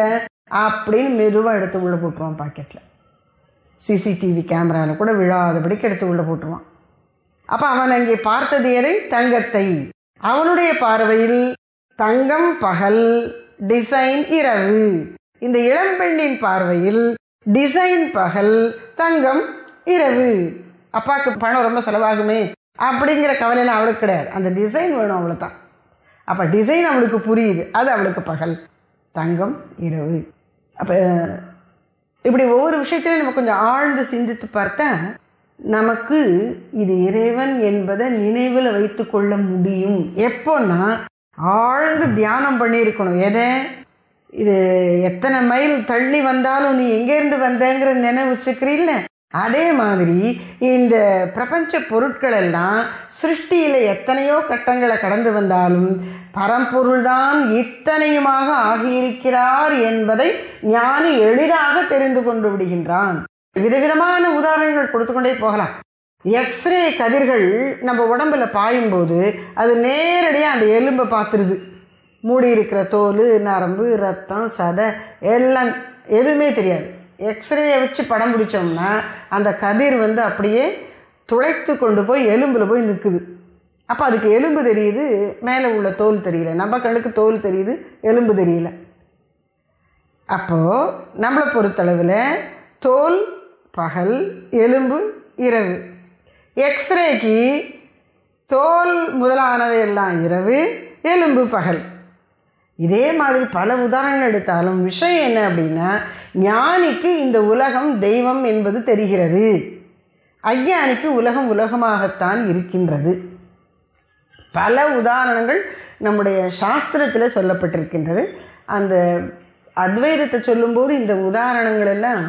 அப்படின்னு மெதுவாக எடுத்து உள்ளே போட்டுருவான் பாக்கெட்டில் சிசிடிவி கேமராவில் கூட விழாதபடிக்கு எடுத்து உள்ளே போட்டுருவான் அப்போ அவன் அங்கே பார்த்தது எதை தங்கத்தை அவனுடைய பார்வையில் தங்கம் பகல் டிசைன் இரவு இந்த இளம்பெண்ணின் பார்வையில் டிசைன் பகல் தங்கம் இரவு அப்பாவுக்கு பணம் ரொம்ப செலவாகுமே அப்படிங்கிற கவலையெல்லாம் அவளுக்கு கிடையாது அந்த டிசைன் வேணும் அவளை தான் அப்போ டிசைன் அவளுக்கு புரியுது அது அவளுக்கு பகல் தங்கம் இரவு அப்போ இப்படி ஒவ்வொரு விஷயத்திலையும் நம்ம கொஞ்சம் ஆழ்ந்து சிந்தித்து பார்த்தா நமக்கு இது இறைவன் என்பதை நினைவில் வைத்து கொள்ள முடியும் எப்போன்னா ஆழ்ந்து தியானம் பண்ணியிருக்கணும் எதை இது எத்தனை மைல் தள்ளி வந்தாலும் நீ எங்கேருந்து வந்தேங்கிற நினைவு வச்சுக்கிறீல்ல அதே மாதிரி இந்த பிரபஞ்ச பொருட்கள் எல்லாம் சிருஷ்டியில் எத்தனையோ கட்டங்களை கடந்து வந்தாலும் பரம்பொருள்தான் இத்தனையுமாக ஆகியிருக்கிறார் என்பதை ஞானி எளிதாக தெரிந்து கொண்டு விடுகின்றான் விதவிதமான உதாரணங்கள் கொடுத்து கொண்டே போகலாம் எக்ஸ்ரே கதிர்கள் நம்ம உடம்புல பாயும்போது அது நேரடியாக அந்த எலும்பை பார்த்துருது மூடி இருக்கிற தோல் நரம்பு ரத்தம் சதை எல்லாம் எதுவுமே தெரியாது எக்ஸ்ரேயை வச்சு படம் பிடிச்சோம்னா அந்த கதிர் வந்து அப்படியே துளைத்து கொண்டு போய் எலும்பில் போய் நிற்குது அப்போ அதுக்கு எலும்பு தெரியுது மேலே உள்ள தோல் தெரியல நம்ம கண்ணுக்கு தோல் தெரியுது எலும்பு தெரியல அப்போது நம்மளை பொறுத்தளவில் தோல் பகல் எலும்பு இரவு எக்ஸ்ரேக்கு தோல் முதலானவை எல்லாம் இரவு எலும்பு பகல் இதே மாதிரி பல உதாரணங்கள் எடுத்தாலும் விஷயம் என்ன அப்படின்னா ஞானிக்கு இந்த உலகம் தெய்வம் என்பது தெரிகிறது அஞ்ஞானிக்கு உலகம் உலகமாகத்தான் இருக்கின்றது பல உதாரணங்கள் நம்முடைய சாஸ்திரத்தில் சொல்லப்பட்டிருக்கின்றது அந்த அத்வைதத்தை சொல்லும்போது இந்த உதாரணங்கள் எல்லாம்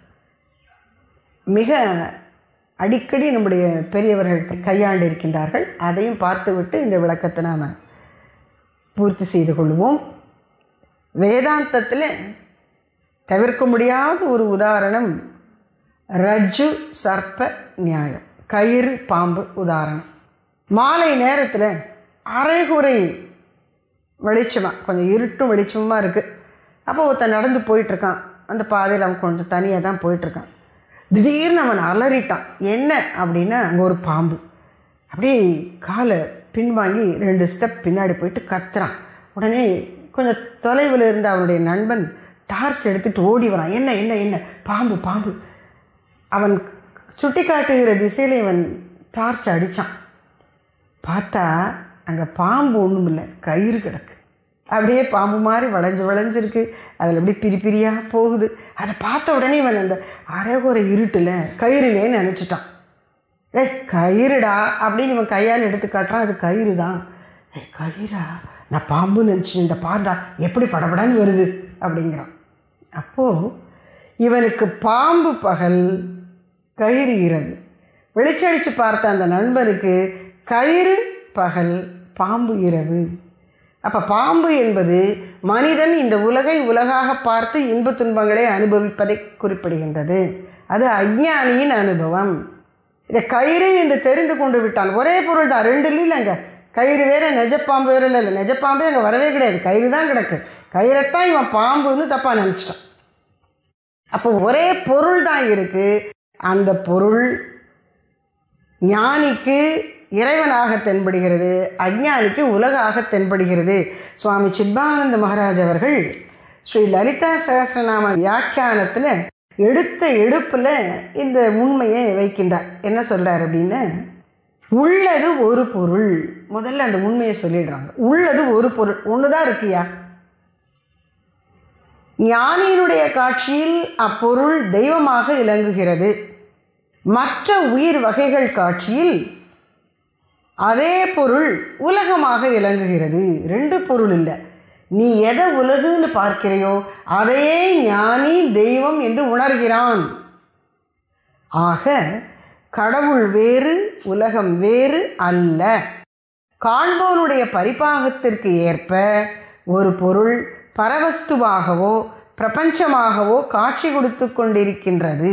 மிக அடிக்கடி நம்முடைய பெரியவர்கள் கையாண்டு இருக்கின்றார்கள் அதையும் பார்த்துவிட்டு இந்த விளக்கத்தை நாம் பூர்த்தி செய்து கொள்வோம் வேதாந்தத்தில் தவிர்க்க முடியாத ஒரு உதாரணம் ரஜ்ஜு சர்ப்ப நியாயம் கயிறு பாம்பு உதாரணம் மாலை நேரத்தில் அரைகுறை வெளிச்சமாக கொஞ்சம் இருட்டும் வெளிச்சமாக இருக்குது அப்போ ஒருத்தன் நடந்து போயிட்டுருக்கான் அந்த பாதையில் அவன் கொஞ்சம் தனியாக தான் போயிட்டுருக்கான் திடீர்னு அவன் அலறிட்டான் என்ன அப்படின்னா அங்கே ஒரு பாம்பு அப்படியே காலை பின்வாங்கி ரெண்டு ஸ்டெப் பின்னாடி போயிட்டு கத்துறான் உடனே கொஞ்சம் தொலைவில் இருந்த அவனுடைய நண்பன் டார்ச் எடுத்துகிட்டு ஓடி வரான் என்ன என்ன என்ன பாம்பு பாம்பு அவன் சுட்டி காட்டுகிற திசையில் இவன் டார்ச் அடித்தான் பார்த்தா அங்கே பாம்பு ஒன்றும் இல்லை கயிறு கிடக்கு அப்படியே பாம்பு மாதிரி வளைஞ்சு வளைஞ்சிருக்கு அதில் அப்படியே பிரி பிரியாக போகுது அதை பார்த்த உடனே இவன் அந்த அரைகுறை இருட்டில் கயிறுலே நினச்சிட்டான் ஏ கயிறுடா அப்படின்னு இவன் கையால் எடுத்து காட்டுறான் அது கயிறு தான் ஏ கயிறா நான் பாம்பு நினச்சி இந்த பாண்டா எப்படி படபடன்னு வருது அப்படிங்கிறான் அப்போது இவனுக்கு பாம்பு பகல் கயிறு இரவு வெளிச்சடித்து பார்த்த அந்த நண்பருக்கு கயிறு பகல் பாம்பு இரவு அப்போ பாம்பு என்பது மனிதன் இந்த உலகை உலகாக பார்த்து இன்ப துன்பங்களை அனுபவிப்பதை குறிப்பிடுகின்றது அது அஜ்ஞானியின் அனுபவம் இதை கயிறு என்று தெரிந்து கொண்டு விட்டான் ஒரே பொருள் தான் ரெண்டு இல்லைங்க கயிறு வேற நெஜப்பாம்பு வேற இல்லை இல்லை நெஜப்பாம்பே அங்கே வரவே கிடையாது கயிறு தான் கிடக்கு கயிறைத்தான் இவன் பாம்புன்னு தப்பாக நினச்சிட்டான் அப்போ ஒரே பொருள் தான் இருக்கு அந்த பொருள் ஞானிக்கு இறைவனாக தென்படுகிறது அஜ்ஞானிக்கு உலகாக தென்படுகிறது சுவாமி சித்பானந்த மகாராஜ் அவர்கள் ஸ்ரீ லலிதா சகசிரநாம வியாக்கியானத்தில் எடுத்த எடுப்பில் இந்த உண்மையை வைக்கின்றார் என்ன சொல்கிறார் அப்படின்னு உள்ளது ஒரு பொருள் முதல்ல அந்த உண்மையை சொல்லிடுறாங்க உள்ளது ஒரு பொருள் ஒன்று தான் இருக்கியா ஞானியினுடைய காட்சியில் அப்பொருள் தெய்வமாக இலங்குகிறது மற்ற உயிர் வகைகள் காட்சியில் அதே பொருள் உலகமாக இலங்குகிறது ரெண்டு பொருள் இல்லை நீ எதை உலகுன்னு பார்க்கிறையோ அதையே ஞானி தெய்வம் என்று உணர்கிறான் ஆக கடவுள் வேறு உலகம் வேறு அல்ல காண்போனுடைய பரிபாகத்திற்கு ஏற்ப ஒரு பொருள் பரவஸ்துவாகவோ பிரபஞ்சமாகவோ காட்சி கொடுத்து கொண்டிருக்கின்றது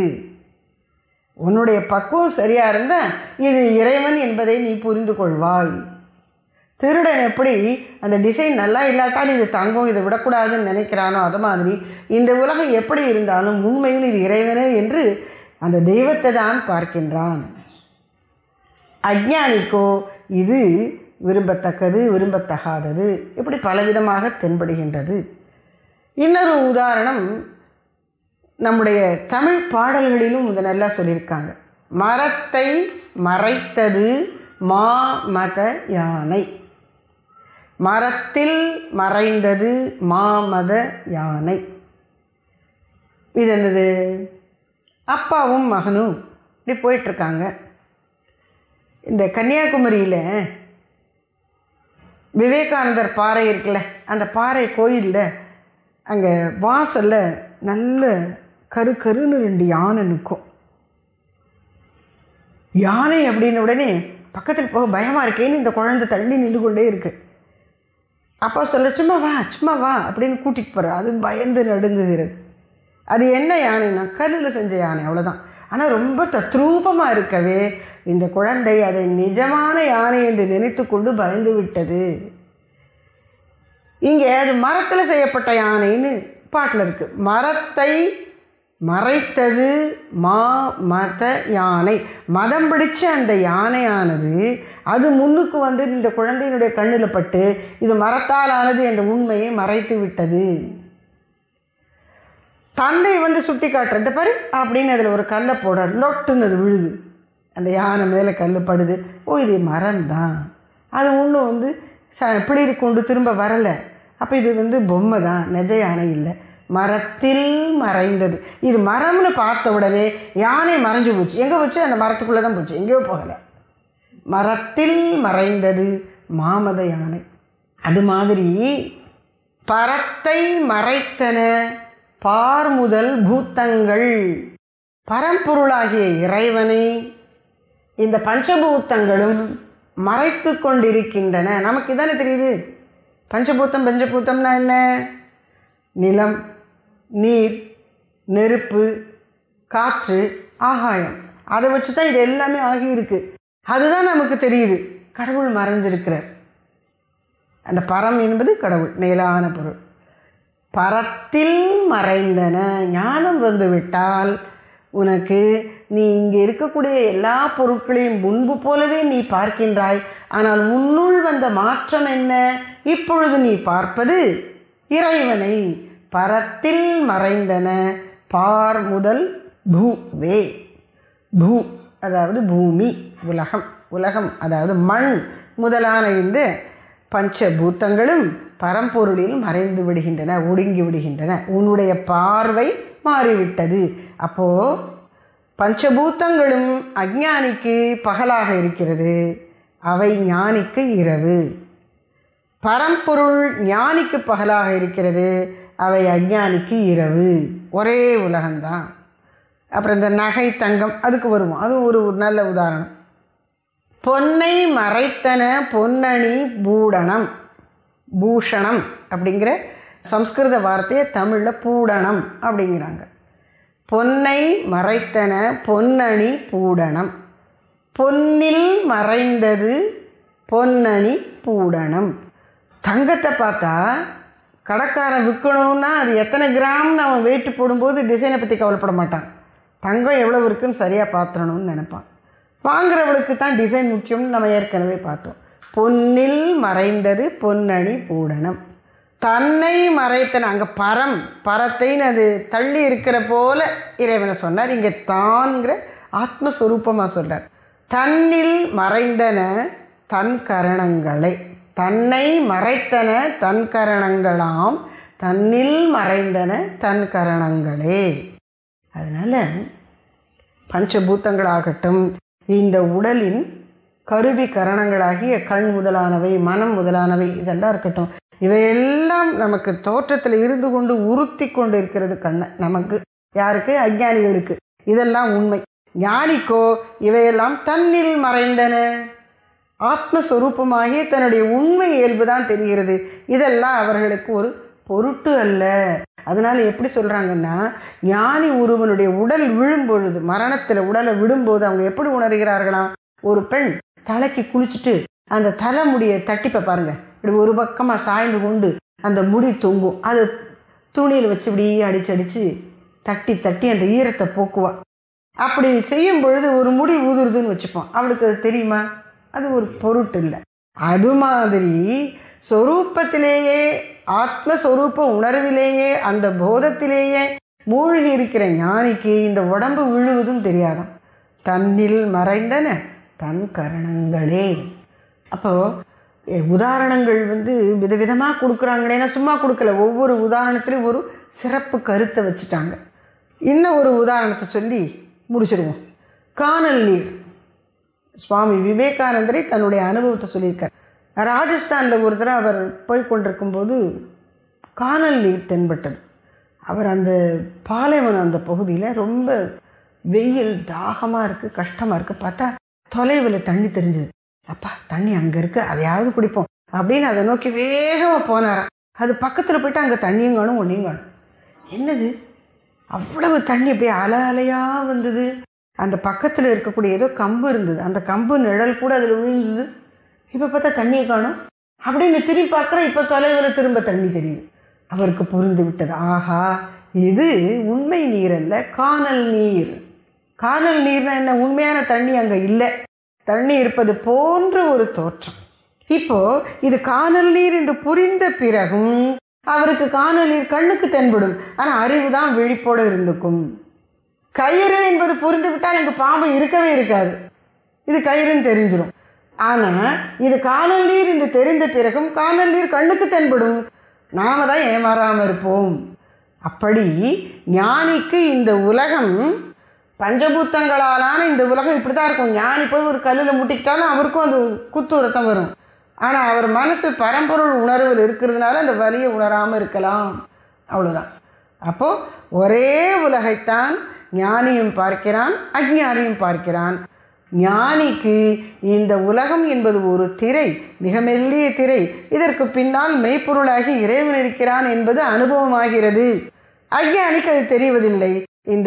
உன்னுடைய பக்குவம் சரியா இருந்தால் இது இறைவன் என்பதை நீ புரிந்து கொள்வாய் திருடன் எப்படி அந்த டிசைன் நல்லா இல்லாட்டாலும் இது தங்கம் இதை விடக்கூடாதுன்னு நினைக்கிறானோ அது மாதிரி இந்த உலகம் எப்படி இருந்தாலும் உண்மையில் இது இறைவனே என்று அந்த தெய்வத்தை தான் பார்க்கின்றான் அஜ்ஞானிக்கோ இது விரும்பத்தக்கது விரும்பத்தகாதது இப்படி பலவிதமாக தென்படுகின்றது இன்னொரு உதாரணம் நம்முடைய தமிழ் பாடல்களிலும் இதை நல்லா சொல்லியிருக்காங்க மரத்தை மறைத்தது மா மத யானை மரத்தில் மறைந்தது மாமத யானை இது என்னது அப்பாவும் மகனும் இப்படி போயிட்டுருக்காங்க இந்த கன்னியாகுமரியில் விவேகானந்தர் பாறை இருக்குல்ல அந்த பாறை கோயிலில் அங்கே வாசலில் நல்ல கரு கருன்னு ரெண்டு யானை நிற்கும் யானை அப்படின்னு உடனே பக்கத்தில் போக பயமாக இருக்கேன்னு இந்த குழந்தை தள்ளி நின்று கொண்டே இருக்கு அப்பா சொல்ல சும்மா வா சும்மா வா அப்படின்னு கூட்டிகிட்டு போகிற அது பயந்து நடுங்குகிறது அது என்ன யானைனா கல்லில் செஞ்ச யானை அவ்வளோதான் ஆனால் ரொம்ப தத்ரூபமாக இருக்கவே இந்த குழந்தை அதை நிஜமான யானை என்று நினைத்து கொண்டு பயந்து விட்டது இங்கே அது மரத்தில் செய்யப்பட்ட யானைன்னு பாட்டில் இருக்குது மரத்தை மறைத்தது மா மத யானை மதம் பிடிச்ச அந்த யானையானது அது முன்னுக்கு வந்து இந்த குழந்தையினுடைய கண்ணில் பட்டு இது மரத்தால் ஆனது என்ற உண்மையை மறைத்து விட்டது தந்தை வந்து சுட்டி காட்டுற இந்த பாரு அப்படின்னு அதில் ஒரு கல்லை போடுறார் லொட்டுன்னு அது விழுது அந்த யானை மேலே கல் படுது ஓ இது மரம் தான் அது ஒன்றும் வந்து ச பிளிரி கொண்டு திரும்ப வரலை அப்போ இது வந்து பொம்மை தான் நெஜ யானை இல்லை மரத்தில் மறைந்தது இது மரம்னு பார்த்த உடனே யானை மறைஞ்சு போச்சு எங்கே போச்சு அந்த மரத்துக்குள்ளே தான் போச்சு எங்கேயோ போகலை மரத்தில் மறைந்தது மாமத யானை அது மாதிரி பரத்தை மறைத்தன பார் முதல் பூத்தங்கள் பரம்பொருளாகிய இறைவனை இந்த பஞ்சபூத்தங்களும் மறைத்து கொண்டிருக்கின்றன நமக்கு இதானே தெரியுது பஞ்சபூத்தம் பஞ்சபூத்தம்னா என்ன நிலம் நீர் நெருப்பு காற்று ஆகாயம் அதை வச்சு தான் இது எல்லாமே ஆகியிருக்கு அதுதான் நமக்கு தெரியுது கடவுள் மறைஞ்சிருக்கிறார் அந்த பரம் என்பது கடவுள் மேலான பொருள் பரத்தில் மறைந்தன ஞானம் வந்து விட்டால் உனக்கு நீ இங்கே இருக்கக்கூடிய எல்லா பொருட்களையும் முன்பு போலவே நீ பார்க்கின்றாய் ஆனால் உன்னுள் வந்த மாற்றம் என்ன இப்பொழுது நீ பார்ப்பது இறைவனை பரத்தில் மறைந்தன பார் முதல் பூவே பூ அதாவது பூமி உலகம் உலகம் அதாவது மண் முதலான இந்த பஞ்சபூத்தங்களும் பரம்பொருளில் மறைந்து விடுகின்றன ஒடுங்கி விடுகின்றன உன்னுடைய பார்வை மாறிவிட்டது அப்போ பஞ்சபூத்தங்களும் அஜ்ஞானிக்கு பகலாக இருக்கிறது அவை ஞானிக்கு இரவு பரம்பொருள் ஞானிக்கு பகலாக இருக்கிறது அவை அஜ்ஞானிக்கு இரவு ஒரே உலகம்தான் அப்புறம் இந்த நகை தங்கம் அதுக்கு வருவோம் அது ஒரு ஒரு நல்ல உதாரணம் பொன்னை மறைத்தன பொன்னணி பூடணம் பூஷணம் அப்படிங்கிற சம்ஸ்கிருத வார்த்தையை தமிழில் பூடணம் அப்படிங்கிறாங்க பொன்னை மறைத்தன பொன்னணி பூடணம் பொன்னில் மறைந்தது பொன்னணி பூடணம் தங்கத்தை பார்த்தா கடைக்காரன் விற்கணும்னா அது எத்தனை கிராம்னு அவன் வெயிட் போடும்போது டிசைனை பற்றி கவலைப்பட மாட்டான் தங்கம் எவ்வளோ இருக்குன்னு சரியாக பார்த்துடணும்னு நினைப்பான் வாங்குறவளுக்கு தான் டிசைன் முக்கியம்னு நம்ம ஏற்கனவே பார்த்தோம் பொன்னில் மறைந்தது பொன்னணி பூடணம் தன்னை மறைத்தன அங்கே பரம் பரத்தைன்னு அது தள்ளி இருக்கிற போல இறைவனை சொன்னார் இங்கே தான்கிற ஆத்மஸ்வரூபமாக சொல்கிறார் தன்னில் மறைந்தன தன் கரணங்களை தன்னை மறைத்தன தன் கரணங்களாம் தன்னில் மறைந்தன தன் கரணங்களே அதனால் பஞ்சபூத்தங்களாகட்டும் இந்த உடலின் கருவி கரணங்களாகிய கண் முதலானவை மனம் முதலானவை இதெல்லாம் இருக்கட்டும் இவையெல்லாம் நமக்கு தோற்றத்தில் இருந்து கொண்டு உறுத்தி கொண்டு இருக்கிறது கண்ணை நமக்கு யாருக்கு அஜ்ஞானிகளுக்கு இதெல்லாம் உண்மை ஞானிக்கோ இவையெல்லாம் தன்னில் மறைந்தன ஆத்மஸ்வரூபமாகிய தன்னுடைய உண்மை இயல்பு தான் தெரிகிறது இதெல்லாம் அவர்களுக்கு ஒரு பொருட்டு அல்ல அதனால எப்படி சொல்றாங்கன்னா ஞானி ஒருவனுடைய உடல் விழும்பொழுது மரணத்தில் உடலை விடும்போது அவங்க எப்படி உணர்கிறார்களாம் ஒரு பெண் தலைக்கு குளிச்சுட்டு அந்த தலைமுடியை தட்டிப்பை பாருங்க இப்படி ஒரு பக்கமாக சாய்ந்து கொண்டு அந்த முடி தொங்கும் அது துணியில் வச்சு இப்படி அடிச்சு அடிச்சு தட்டி தட்டி அந்த ஈரத்தை போக்குவா அப்படி செய்யும் பொழுது ஒரு முடி ஊதுருதுன்னு வச்சுப்போம் அவளுக்கு அது தெரியுமா அது ஒரு பொருட்டு இல்லை அது மாதிரி சொரூப்பத்திலேயே ஆத்மஸ்வரூப உணர்விலேயே அந்த போதத்திலேயே மூழ்கி இருக்கிற ஞானிக்கு இந்த உடம்பு விழுவதும் தெரியாதாம் தன்னில் மறைந்தன தன் கரணங்களே அப்போ எ, உதாரணங்கள் வந்து விதவிதமாக கொடுக்குறாங்களேன்னா சும்மா கொடுக்கல ஒவ்வொரு உதாரணத்துலையும் ஒரு சிறப்பு கருத்தை வச்சுட்டாங்க இன்னும் ஒரு உதாரணத்தை சொல்லி முடிச்சிடுவோம் காணல் நீர் சுவாமி விவேகானந்தரை தன்னுடைய அனுபவத்தை சொல்லியிருக்கார் ராஜஸ்தானில் ஒரு தடவை அவர் போய் கொண்டிருக்கும்போது காணல் நீர் தென்பட்டது அவர் அந்த பாலைவனம் அந்த பகுதியில் ரொம்ப வெயில் தாகமாக இருக்குது கஷ்டமாக இருக்குது பார்த்தா தொலைவில் தண்ணி தெரிஞ்சுது அப்பா தண்ணி அங்கே இருக்குது அதையாவது குடிப்போம் அப்படின்னு அதை நோக்கி வேகமாக போனாராம் அது பக்கத்தில் போயிட்டு அங்கே தண்ணியும் காணும் ஒன்றையும் காணும் என்னது அவ்வளவு தண்ணி அப்படியே அலை அலையாக வந்தது அந்த பக்கத்தில் இருக்கக்கூடிய ஏதோ கம்பு இருந்தது அந்த கம்பு நிழல் கூட அதில் விழுந்தது இப்போ பார்த்தா தண்ணியை காணும் அப்படின்னு திரும்பி பார்க்குறேன் இப்போ தொலைவில் திரும்ப தண்ணி தெரியுது அவருக்கு புரிந்து விட்டது ஆஹா இது உண்மை நீர் அல்ல காணல் நீர் காணல் நீர்னா என்ன உண்மையான தண்ணி அங்கே இல்லை தண்ணி இருப்பது போன்ற ஒரு தோற்றம் இப்போ இது காணல் நீர் என்று புரிந்த பிறகும் அவருக்கு காணல் நீர் கண்ணுக்கு தென்படும் ஆனால் அறிவு தான் விழிப்போடு இருந்துக்கும் கயிறு என்பது புரிந்து விட்டால் அங்கே பாம்பு இருக்கவே இருக்காது இது கயிறுன்னு தெரிஞ்சிடும் ஆனால் இது காணல் நீர் என்று தெரிந்த பிறகும் காணல் நீர் கண்ணுக்கு தென்படும் நாம தான் ஏமாறாமல் இருப்போம் அப்படி ஞானிக்கு இந்த உலகம் பஞ்சபூத்தங்களாலான இந்த உலகம் இப்படி தான் இருக்கும் ஞானி போய் ஒரு கல்லில் முட்டிக்கிட்டாலும் அவருக்கும் அது குத்து ரத்தம் வரும் ஆனால் அவர் மனசு பரம்பொருள் உணர்வில் இருக்கிறதுனால அந்த வலியை உணராமல் இருக்கலாம் அவ்வளோதான் அப்போது ஒரே உலகைத்தான் ஞானியும் பார்க்கிறான் அஞ்ஞானியும் பார்க்கிறான் ஞானிக்கு இந்த உலகம் என்பது ஒரு திரை மிக மெல்லிய திரை இதற்கு பின்னால் மெய்ப்பொருளாகி இறைவன் இருக்கிறான் என்பது அனுபவமாகிறது அஞ்ஞானிக்கு அது தெரிவதில்லை இந்த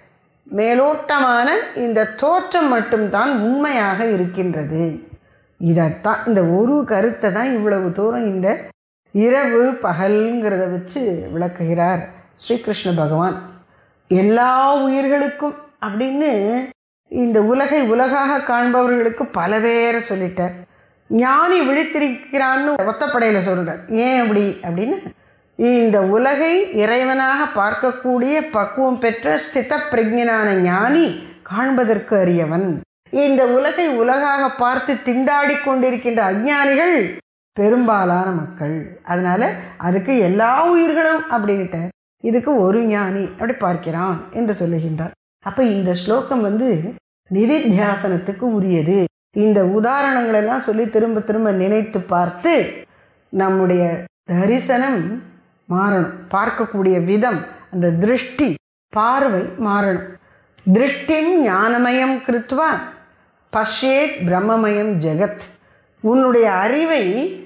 மேலோட்டமான இந்த தோற்றம் மட்டும்தான் உண்மையாக இருக்கின்றது இதைத்தான் இந்த ஒரு கருத்தை தான் இவ்வளவு தூரம் இந்த இரவு பகல்ங்கிறத வச்சு விளக்குகிறார் ஸ்ரீகிருஷ்ண பகவான் எல்லா உயிர்களுக்கும் அப்படின்னு இந்த உலகை உலகாக காண்பவர்களுக்கு பல பேரை சொல்லிட்டார் ஞானி விழித்திருக்கிறான்னு ஒத்தப்படையில் சொல்கிறார் ஏன் அப்படி அப்படின்னு இந்த உலகை இறைவனாக பார்க்கக்கூடிய பக்குவம் பெற்ற ஸ்தித பிரஜனான ஞானி காண்பதற்கு அறியவன் இந்த உலகை உலகாக பார்த்து திண்டாடி கொண்டிருக்கின்ற அஞ்ஞானிகள் பெரும்பாலான மக்கள் அதனால அதுக்கு எல்லா உயிர்களும் அப்படின்ட்டு இதுக்கு ஒரு ஞானி அப்படி பார்க்கிறான் என்று சொல்லுகின்றார் அப்ப இந்த ஸ்லோகம் வந்து நிதித்தியாசனத்துக்கு உரியது இந்த உதாரணங்கள் எல்லாம் சொல்லி திரும்ப திரும்ப நினைத்து பார்த்து நம்முடைய தரிசனம் மாறணும் பார்க்கக்கூடிய விதம் அந்த திருஷ்டி பார்வை மாறணும் திருஷ்டிம் ஞானமயம் கிருத்வா பஷ்யேத் பிரம்மமயம் ஜெகத் உன்னுடைய அறிவை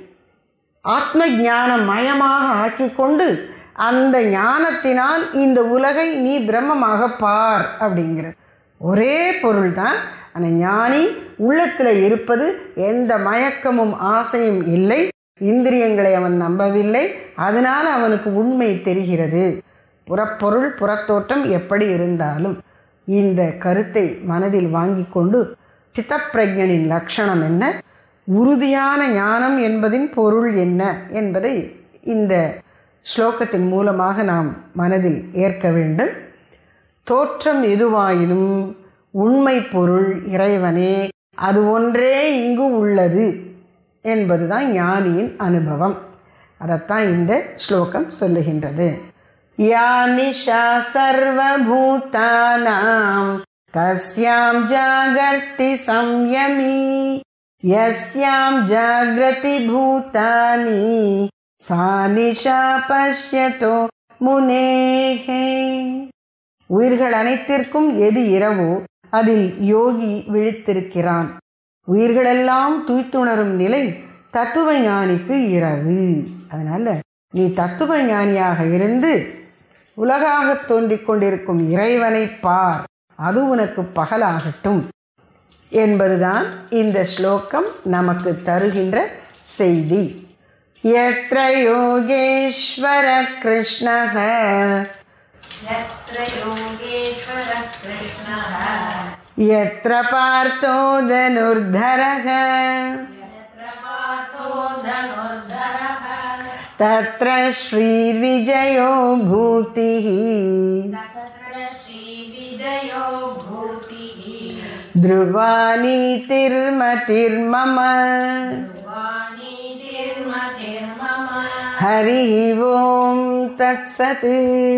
ஆத்ம ஞான மயமாக ஆக்கிக்கொண்டு அந்த ஞானத்தினால் இந்த உலகை நீ பிரம்மமாக பார் அப்படிங்கிற ஒரே பொருள் தான் அந்த ஞானி உள்ளத்தில் இருப்பது எந்த மயக்கமும் ஆசையும் இல்லை இந்திரியங்களை அவன் நம்பவில்லை அதனால் அவனுக்கு உண்மை தெரிகிறது புறப்பொருள் புறத்தோட்டம் எப்படி இருந்தாலும் இந்த கருத்தை மனதில் வாங்கி கொண்டு சித்தப்பிரஜனின் லட்சணம் என்ன உறுதியான ஞானம் என்பதின் பொருள் என்ன என்பதை இந்த ஸ்லோகத்தின் மூலமாக நாம் மனதில் ஏற்க வேண்டும் தோற்றம் எதுவாயினும் உண்மை பொருள் இறைவனே அது ஒன்றே இங்கு உள்ளது என்பதுதான் ஞானியின் அனுபவம் அதைத்தான் இந்த ஸ்லோகம் சொல்லுகின்றது யா நிஷா சர்வபூதானாம் தஸ்யாம் ஜாகர்த்தி சம்யமி யஸ்யாம் ஜாகிரதி பூதானி சா நிஷா பஷ்யதோ முனேஹே உயிர்கள் அனைத்திற்கும் எது இரவோ அதில் யோகி விழித்திருக்கிறான் உயிர்களெல்லாம் தூய்த்துணரும் நிலை தத்துவ ஞானிக்கு இரவு அதனால நீ தத்துவ ஞானியாக இருந்து உலகாக தோன்றிக் கொண்டிருக்கும் இறைவனை பார் அது உனக்கு பகலாகட்டும் என்பதுதான் இந்த ஸ்லோகம் நமக்கு தருகின்ற செய்தி எത്ര யோகேஸ்வர கிருஷ்ணக यत्र योगेश्वरः कृष्णः यत्र पार्थो धनुर्धरः यत्र पार्थो धनुर्धरः तत्र श्रीविजयो भूतिः तत्र श्रीविजयो भूतिः ध्रुवानीतिर्मतिर्मम वाणीतिर्मतिर्मम हरिः ॐ तत्सत्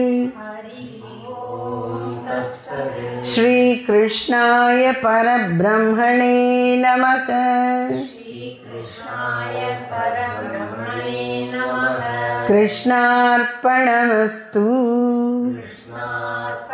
श्रीकृष्णाय परब्रह्मणे नमः श्रीकृष्णाय परब्रह्मणे नमः कृष्णार्पणमस्तु कृष्णात्